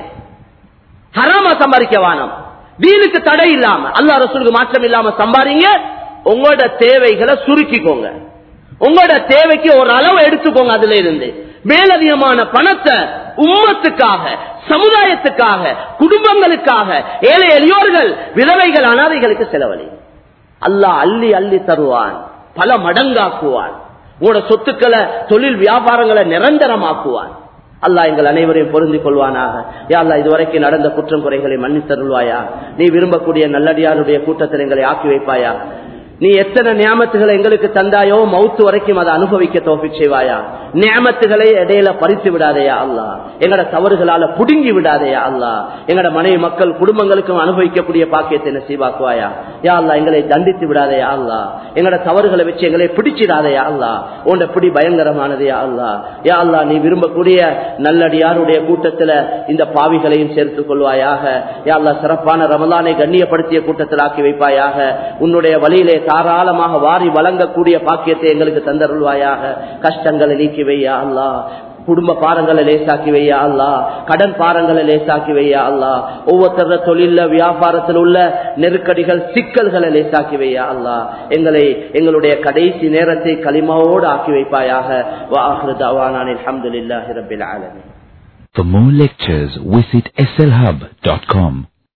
ஹராமா சம்பாதிக்க வானம் வீணுக்கு தடை இல்லாம அல்லா ரசூலுக்கு மாற்றம் இல்லாம சம்பாதிங்க உங்களோட தேவைகளை சுருக்கிக்கோங்க உங்களோட தேவைக்கு ஒரு அளவு எடுத்துக்கோங்க அதுல இருந்து மேலதிகமான பணத்தை உம்மத்துக்காக சமுதாயத்துக்காக குடும்பங்களுக்காக ஏழை எளியோர்கள் விதவைகள் அனாதைகளுக்கு செலவழி அல்லாஹ் அள்ளி அள்ளி தருவான் பல மடங்காக்குவான் உங்களோட சொத்துக்களை தொழில் வியாபாரங்களை நிரந்தரமாக்குவான் அல்லாஹ் எங்கள் அனைவரையும் பொருந்திக் கொள்வானாக யாழ்லா இதுவரைக்கும் நடந்த குற்றம் குறைகளை மன்னித்தருள்வாயா நீ விரும்பக்கூடிய நல்லடியாருடைய கூட்டத்தில் எங்களை ஆக்கி வைப்பாயா நீ எத்தனை நியமத்துகளை எங்களுக்கு தந்தாயோ மவுத்து வரைக்கும் அதை அனுபவிக்க தோப்பிக் செய்வாயா நியமத்துகளை இடையில பறித்து விடாதையா அல்லா எங்கட தவறுகளால புடுங்கி விடாதையா அல்லா எங்கட மனைவி மக்கள் குடும்பங்களுக்கும் அனுபவிக்கக்கூடிய பாக்கியத்தை நசீவாக்குவாயா யா அல்லா எங்களை தண்டித்து விடாதையா அல்லா எங்கட தவறுகளை வச்சு எங்களை பிடிச்சிடாதையா அல்லா உண்ட பிடி பயங்கரமானதையா அல்லா யா அல்லா நீ விரும்பக்கூடிய நல்லடியாருடைய கூட்டத்துல இந்த பாவிகளையும் சேர்த்துக் கொள்வாயாக யா அல்லா சிறப்பான ரமலானை கண்ணியப்படுத்திய கூட்டத்தில் ஆக்கி வைப்பாயாக உன்னுடைய வழியிலே தாராளமாக வாரி வழங்கக்கூடிய பாக்கியத்தை எங்களுக்கு தந்தருள்வாயாக கஷ்டங்களை நீக்கி வையா அல்லா குடும்ப பாரங்களை லேசாக்கி வையா அல்லா கடன் பாரங்களை லேசாக்கி வையா அல்லா ஒவ்வொருத்தர தொழில வியாபாரத்தில் உள்ள நெருக்கடிகள் சிக்கல்களை லேசாக்கி வையா அல்லா எங்களை எங்களுடைய கடைசி நேரத்தை களிமாவோடு ஆக்கி வைப்பாயாக அலமதுல்லாஹி ரபில் ஆலமீன் For more lectures, visit slhub.com.